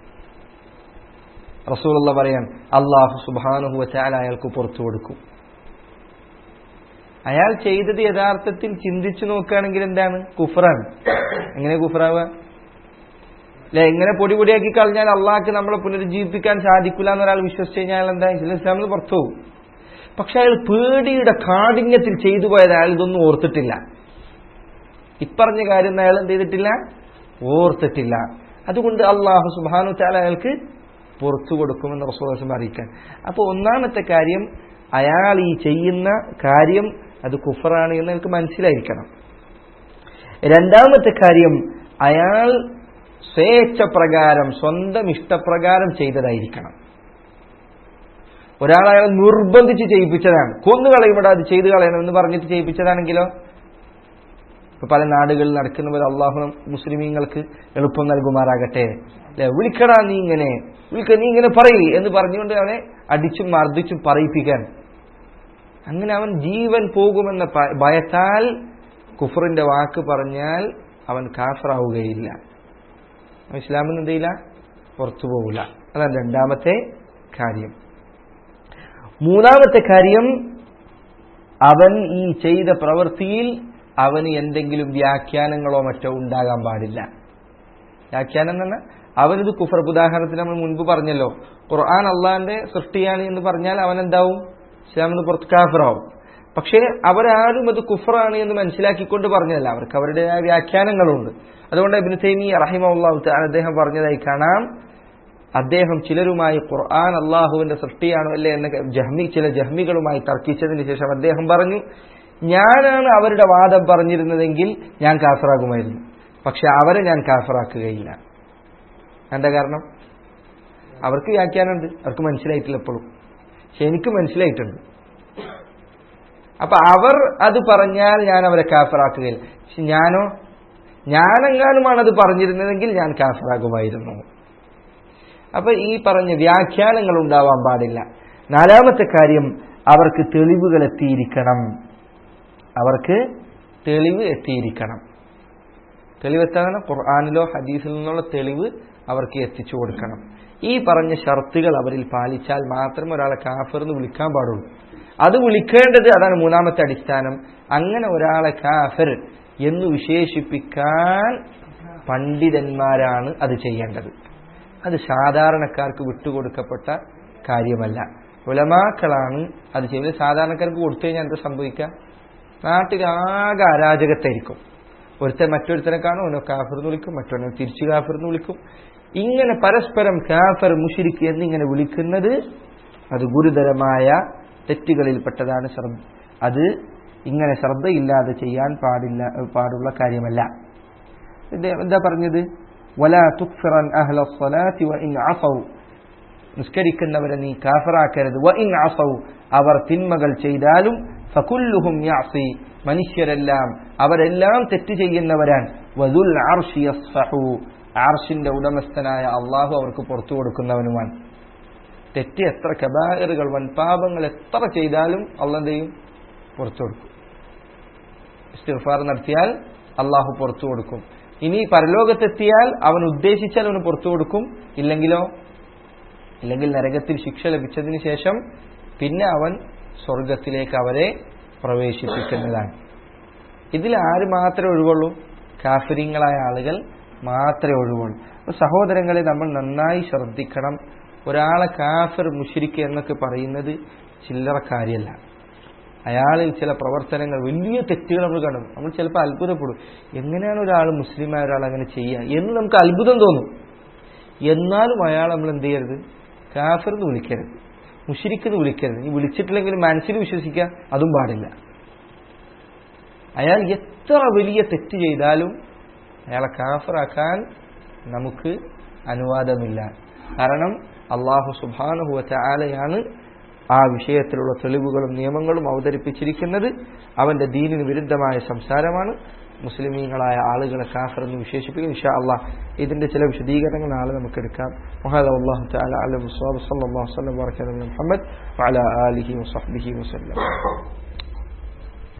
റസൂലുള്ള പറയാൻ അള്ളാഹു സുബാനുഹുവ ചാൽ അയാൾക്ക് പുറത്തു കൊടുക്കും അയാൾ ചെയ്തത് യഥാർത്ഥത്തിൽ ചിന്തിച്ചു നോക്കുകയാണെങ്കിൽ എന്താണ് കുഫറാണ് എങ്ങനെ കുഫറാവുക അല്ലെ എങ്ങനെ പൊടി പൊടിയാക്കി കളഞ്ഞാൽ അള്ളാഹ്ക്ക് നമ്മളെ പുനരുജ്ജീവിപ്പിക്കാൻ സാധിക്കില്ല എന്നൊരാൾ വിശ്വസിച്ച് കഴിഞ്ഞാൽ എന്താ ഇസ്ലാമിൽ പുറത്തു പോകും പക്ഷെ അയാൾ പേടിയുടെ കാഠിന്യത്തിൽ ചെയ്തു പോയത് അയാൾ ഇതൊന്നും ഓർത്തിട്ടില്ല ഇപ്പറഞ്ഞ കാര്യം അയാൾ എന്ത് ചെയ്തിട്ടില്ല ഓർത്തിട്ടില്ല അതുകൊണ്ട് അള്ളാഹു സുബാനു താല അയാൾക്ക് പുറത്തു കൊടുക്കുമെന്ന് റസൂസം അറിയിക്കാൻ അപ്പോൾ ഒന്നാമത്തെ കാര്യം അയാൾ ഈ ചെയ്യുന്ന കാര്യം അത് കുഫറാണ് എന്ന് അയാൾക്ക് മനസ്സിലായിരിക്കണം രണ്ടാമത്തെ കാര്യം അയാൾ സ്വേച്ഛപ്രകാരം സ്വന്തം ഇഷ്ടപ്രകാരം ചെയ്തതായിരിക്കണം ഒരാൾ അയാളെ നിർബന്ധിച്ച് ചെയ്യിപ്പിച്ചതാണ് കൊന്നു കളയുമ്പോൾ അത് ചെയ്തു കളയണം എന്ന് പറഞ്ഞിട്ട് ചെയ്യിപ്പിച്ചതാണെങ്കിലോ ഇപ്പൊ പല നാടുകളിൽ നടക്കുന്ന പോലെ അള്ളാഹു മുസ്ലിമീങ്ങൾക്ക് എളുപ്പം നൽകുമാറാകട്ടെ അല്ലെ വിളിക്കടാ നീ ഇങ്ങനെ വിളിക്ക നീ ഇങ്ങനെ പറയ് എന്ന് പറഞ്ഞുകൊണ്ട് അവനെ അടിച്ചും മർദ്ദിച്ചും പറയിപ്പിക്കാൻ അങ്ങനെ അവൻ ജീവൻ പോകുമെന്ന പ- ഭയത്താൽ കുഫറിന്റെ വാക്ക് പറഞ്ഞാൽ അവൻ കാഫറാവുകയില്ല അവൻ ഇസ്ലാമിൽ നിന്ന് എന്ത് ചെയ്യില്ല പുറത്തു പോകില്ല അതാണ് രണ്ടാമത്തെ കാര്യം മൂന്നാമത്തെ കാര്യം അവൻ ഈ ചെയ്ത പ്രവൃത്തിയിൽ അവന് എന്തെങ്കിലും വ്യാഖ്യാനങ്ങളോ മറ്റോ ഉണ്ടാകാൻ പാടില്ല വ്യാഖ്യാനം എന്ന് പറഞ്ഞാൽ അവനിത് കുഫർ ഉദാഹരണത്തിന് നമ്മൾ മുൻപ് പറഞ്ഞല്ലോ ഖുർആൻ അള്ളാന്റെ സൃഷ്ടിയാണ് എന്ന് പറഞ്ഞാൽ അവൻ എന്താവും ഇസ്ലാമിന് പുറത്ത് കാഫറാവും പക്ഷേ അവരാരും അത് കുഫറാണ് എന്ന് മനസ്സിലാക്കിക്കൊണ്ട് പറഞ്ഞതല്ല അവർക്ക് അവരുടേതായ വ്യാഖ്യാനങ്ങളുണ്ട് അതുകൊണ്ട് ഇബ്നു തൈമി റഹിമഹുല്ലാഹു തആല അദ്ദേഹം പറഞ്ഞതായി കാണാം അദ്ദേഹം ചിലരുമായി ഖുർആൻ അള്ളാഹുവിന്റെ സൃഷ്ടിയാണോ അല്ലേ എന്ന ജഹ്മി ചില ജഹ്മികളുമായി തർക്കിച്ചതിന് ശേഷം അദ്ദേഹം പറഞ്ഞു ഞാനാണ് അവരുടെ വാദം പറഞ്ഞിരുന്നതെങ്കിൽ ഞാൻ കാഫറാകുമായിരുന്നു പക്ഷെ അവരെ ഞാൻ കാഫറാക്കുകയില്ല എന്താ കാരണം അവർക്ക് വ്യാഖ്യാനമുണ്ട് അവർക്ക് മനസ്സിലായിട്ടില്ല എപ്പോഴും പക്ഷെ എനിക്ക് മനസ്സിലായിട്ടുണ്ട് അപ്പൊ അവർ അത് പറഞ്ഞാൽ ഞാൻ അവരെ കാഫറാക്കുകയില്ല പക്ഷെ ഞാനോ ഞാനെങ്ങാനുമാണ് അത് പറഞ്ഞിരുന്നതെങ്കിൽ ഞാൻ കാഫറാകുമായിരുന്നു അപ്പൊ ഈ പറഞ്ഞ വ്യാഖ്യാനങ്ങൾ ഉണ്ടാവാൻ പാടില്ല നാലാമത്തെ കാര്യം അവർക്ക് തെളിവുകൾ എത്തിയിരിക്കണം അവർക്ക് തെളിവ് എത്തിയിരിക്കണം തെളിവ് എത്താൻ ഖുർആാനിലോ ഹദീസിൽ നിന്നുള്ള തെളിവ് അവർക്ക് എത്തിച്ചു കൊടുക്കണം ഈ പറഞ്ഞ ഷർത്തുകൾ അവരിൽ പാലിച്ചാൽ മാത്രം ഒരാളെ കാഫർ എന്ന് വിളിക്കാൻ പാടുള്ളൂ അത് വിളിക്കേണ്ടത് അതാണ് മൂന്നാമത്തെ അടിസ്ഥാനം അങ്ങനെ ഒരാളെ കാഫർ എന്ന് വിശേഷിപ്പിക്കാൻ പണ്ഡിതന്മാരാണ് അത് ചെയ്യേണ്ടത് അത് സാധാരണക്കാർക്ക് വിട്ടുകൊടുക്കപ്പെട്ട കാര്യമല്ല ഉലമാക്കളാണ് അത് ചെയ്യുന്നത് സാധാരണക്കാർക്ക് കൊടുത്തു കഴിഞ്ഞാൽ എന്താ സംഭവിക്കുക നാട്ടിൽ ആകെ അരാജകത്തായിരിക്കും ഒരുത്തൻ മറ്റൊരുത്തനെ കാണും അവനെ കാഫർ എന്ന് വിളിക്കും മറ്റൊന്നെ തിരിച്ചു കാഫർ എന്ന് വിളിക്കും ഇങ്ങനെ പരസ്പരം കാഫർ മുഷിരിക്ക് എന്നിങ്ങനെ വിളിക്കുന്നത് അത് ഗുരുതരമായ തെറ്റുകളിൽപ്പെട്ടതാണ് ശ്രദ്ധ അത് ഇങ്ങനെ ശ്രദ്ധയില്ലാതെ ചെയ്യാൻ പാടില്ല പാടുള്ള കാര്യമല്ല ഇത് എന്താ പറഞ്ഞത് വലാ തുക്ഫിറൻ അഹ്ല സ്വലാത്തി വ ഇൻ അസൗ നിസ്കരിക്കുന്നവരെ നീ കാഫറാക്കരുത് വ ഇൻ അസൗ അവർ തിന്മകൾ ചെയ്താലും ഫകുല്ലുഹും യാസി മനുഷ്യരെല്ലാം അവരെല്ലാം തെറ്റ് ചെയ്യുന്നവരാണ് വദുൽ അർഷി യസ്ഫഹു ആർഷിന്റെ ഉടമസ്ഥനായ അള്ളാഹു അവർക്ക് പുറത്തു കൊടുക്കുന്നവനുമാണ് തെറ്റ് എത്ര കബായറുകൾ വൻ പാപങ്ങൾ എത്ര ചെയ്താലും അള്ളാഹ് എന്ത് ചെയ്യും പുറത്തു കൊടുക്കും ഇസ്തിഗ്ഫാർ നടത്തിയാൽ അള്ളാഹു പുറത്തു കൊടുക്കും ഇനി പരലോകത്തെത്തിയാൽ അവൻ ഉദ്ദേശിച്ചാൽ അവന് പുറത്തു കൊടുക്കും ഇല്ലെങ്കിലോ ഇല്ലെങ്കിൽ നരകത്തിൽ ശിക്ഷ ലഭിച്ചതിന് ശേഷം പിന്നെ അവൻ സ്വർഗത്തിലേക്ക് അവരെ പ്രവേശിപ്പിക്കുന്നതാണ് ഇതിൽ ആര് മാത്രമേ ഒഴിവുള്ളൂ കാഫര്യങ്ങളായ ആളുകൾ മാത്രമേ ഒഴിവുള്ളൂ അപ്പൊ സഹോദരങ്ങളെ നമ്മൾ നന്നായി ശ്രദ്ധിക്കണം ഒരാളെ കാഫർ മുഷിരിക്ക് എന്നൊക്കെ പറയുന്നത് ചില്ലറ കാര്യമല്ല അയാളിൽ ചില പ്രവർത്തനങ്ങൾ വലിയ തെറ്റുകൾ നമ്മൾ കാണും നമ്മൾ ചിലപ്പോൾ അത്ഭുതപ്പെടും എങ്ങനെയാണ് ഒരാൾ മുസ്ലിമായ ഒരാൾ അങ്ങനെ ചെയ്യുക എന്ന് നമുക്ക് അത്ഭുതം തോന്നും എന്നാലും അയാൾ നമ്മൾ എന്ത് ചെയ്യരുത് കാഫർ എന്ന് വിളിക്കരുത് മുഷിരിക്കെന്ന് വിളിക്കരുത് ഈ വിളിച്ചിട്ടില്ലെങ്കിൽ മനസ്സിൽ വിശ്വസിക്കുക അതും പാടില്ല അയാൾ എത്ര വലിയ തെറ്റ് ചെയ്താലും അയാളെ കാഫറാക്കാൻ നമുക്ക് അനുവാദമില്ല കാരണം അള്ളാഹു സുബാനുഹുവറ്റ ആലയാണ് ആ വിഷയത്തിലുള്ള തെളിവുകളും നിയമങ്ങളും അവതരിപ്പിച്ചിരിക്കുന്നത് അവന്റെ ദീനിന് വിരുദ്ധമായ സംസാരമാണ് മുസ്ലിമീങ്ങളായ ആളുകളെ കാഫർ എന്ന് വിശേഷിപ്പിക്കും ഇൻഷാ അള്ളാഹ് ഇതിന്റെ ചില വിശദീകരണങ്ങൾ നാളെ നമുക്ക് എടുക്കാം മുഹമ്മദ് അള്ളാഹു തആല അലൈഹി വസല്ലം മുഹമ്മദ് വഅല ആലിഹി വസഹ്ബിഹി വസല്ലം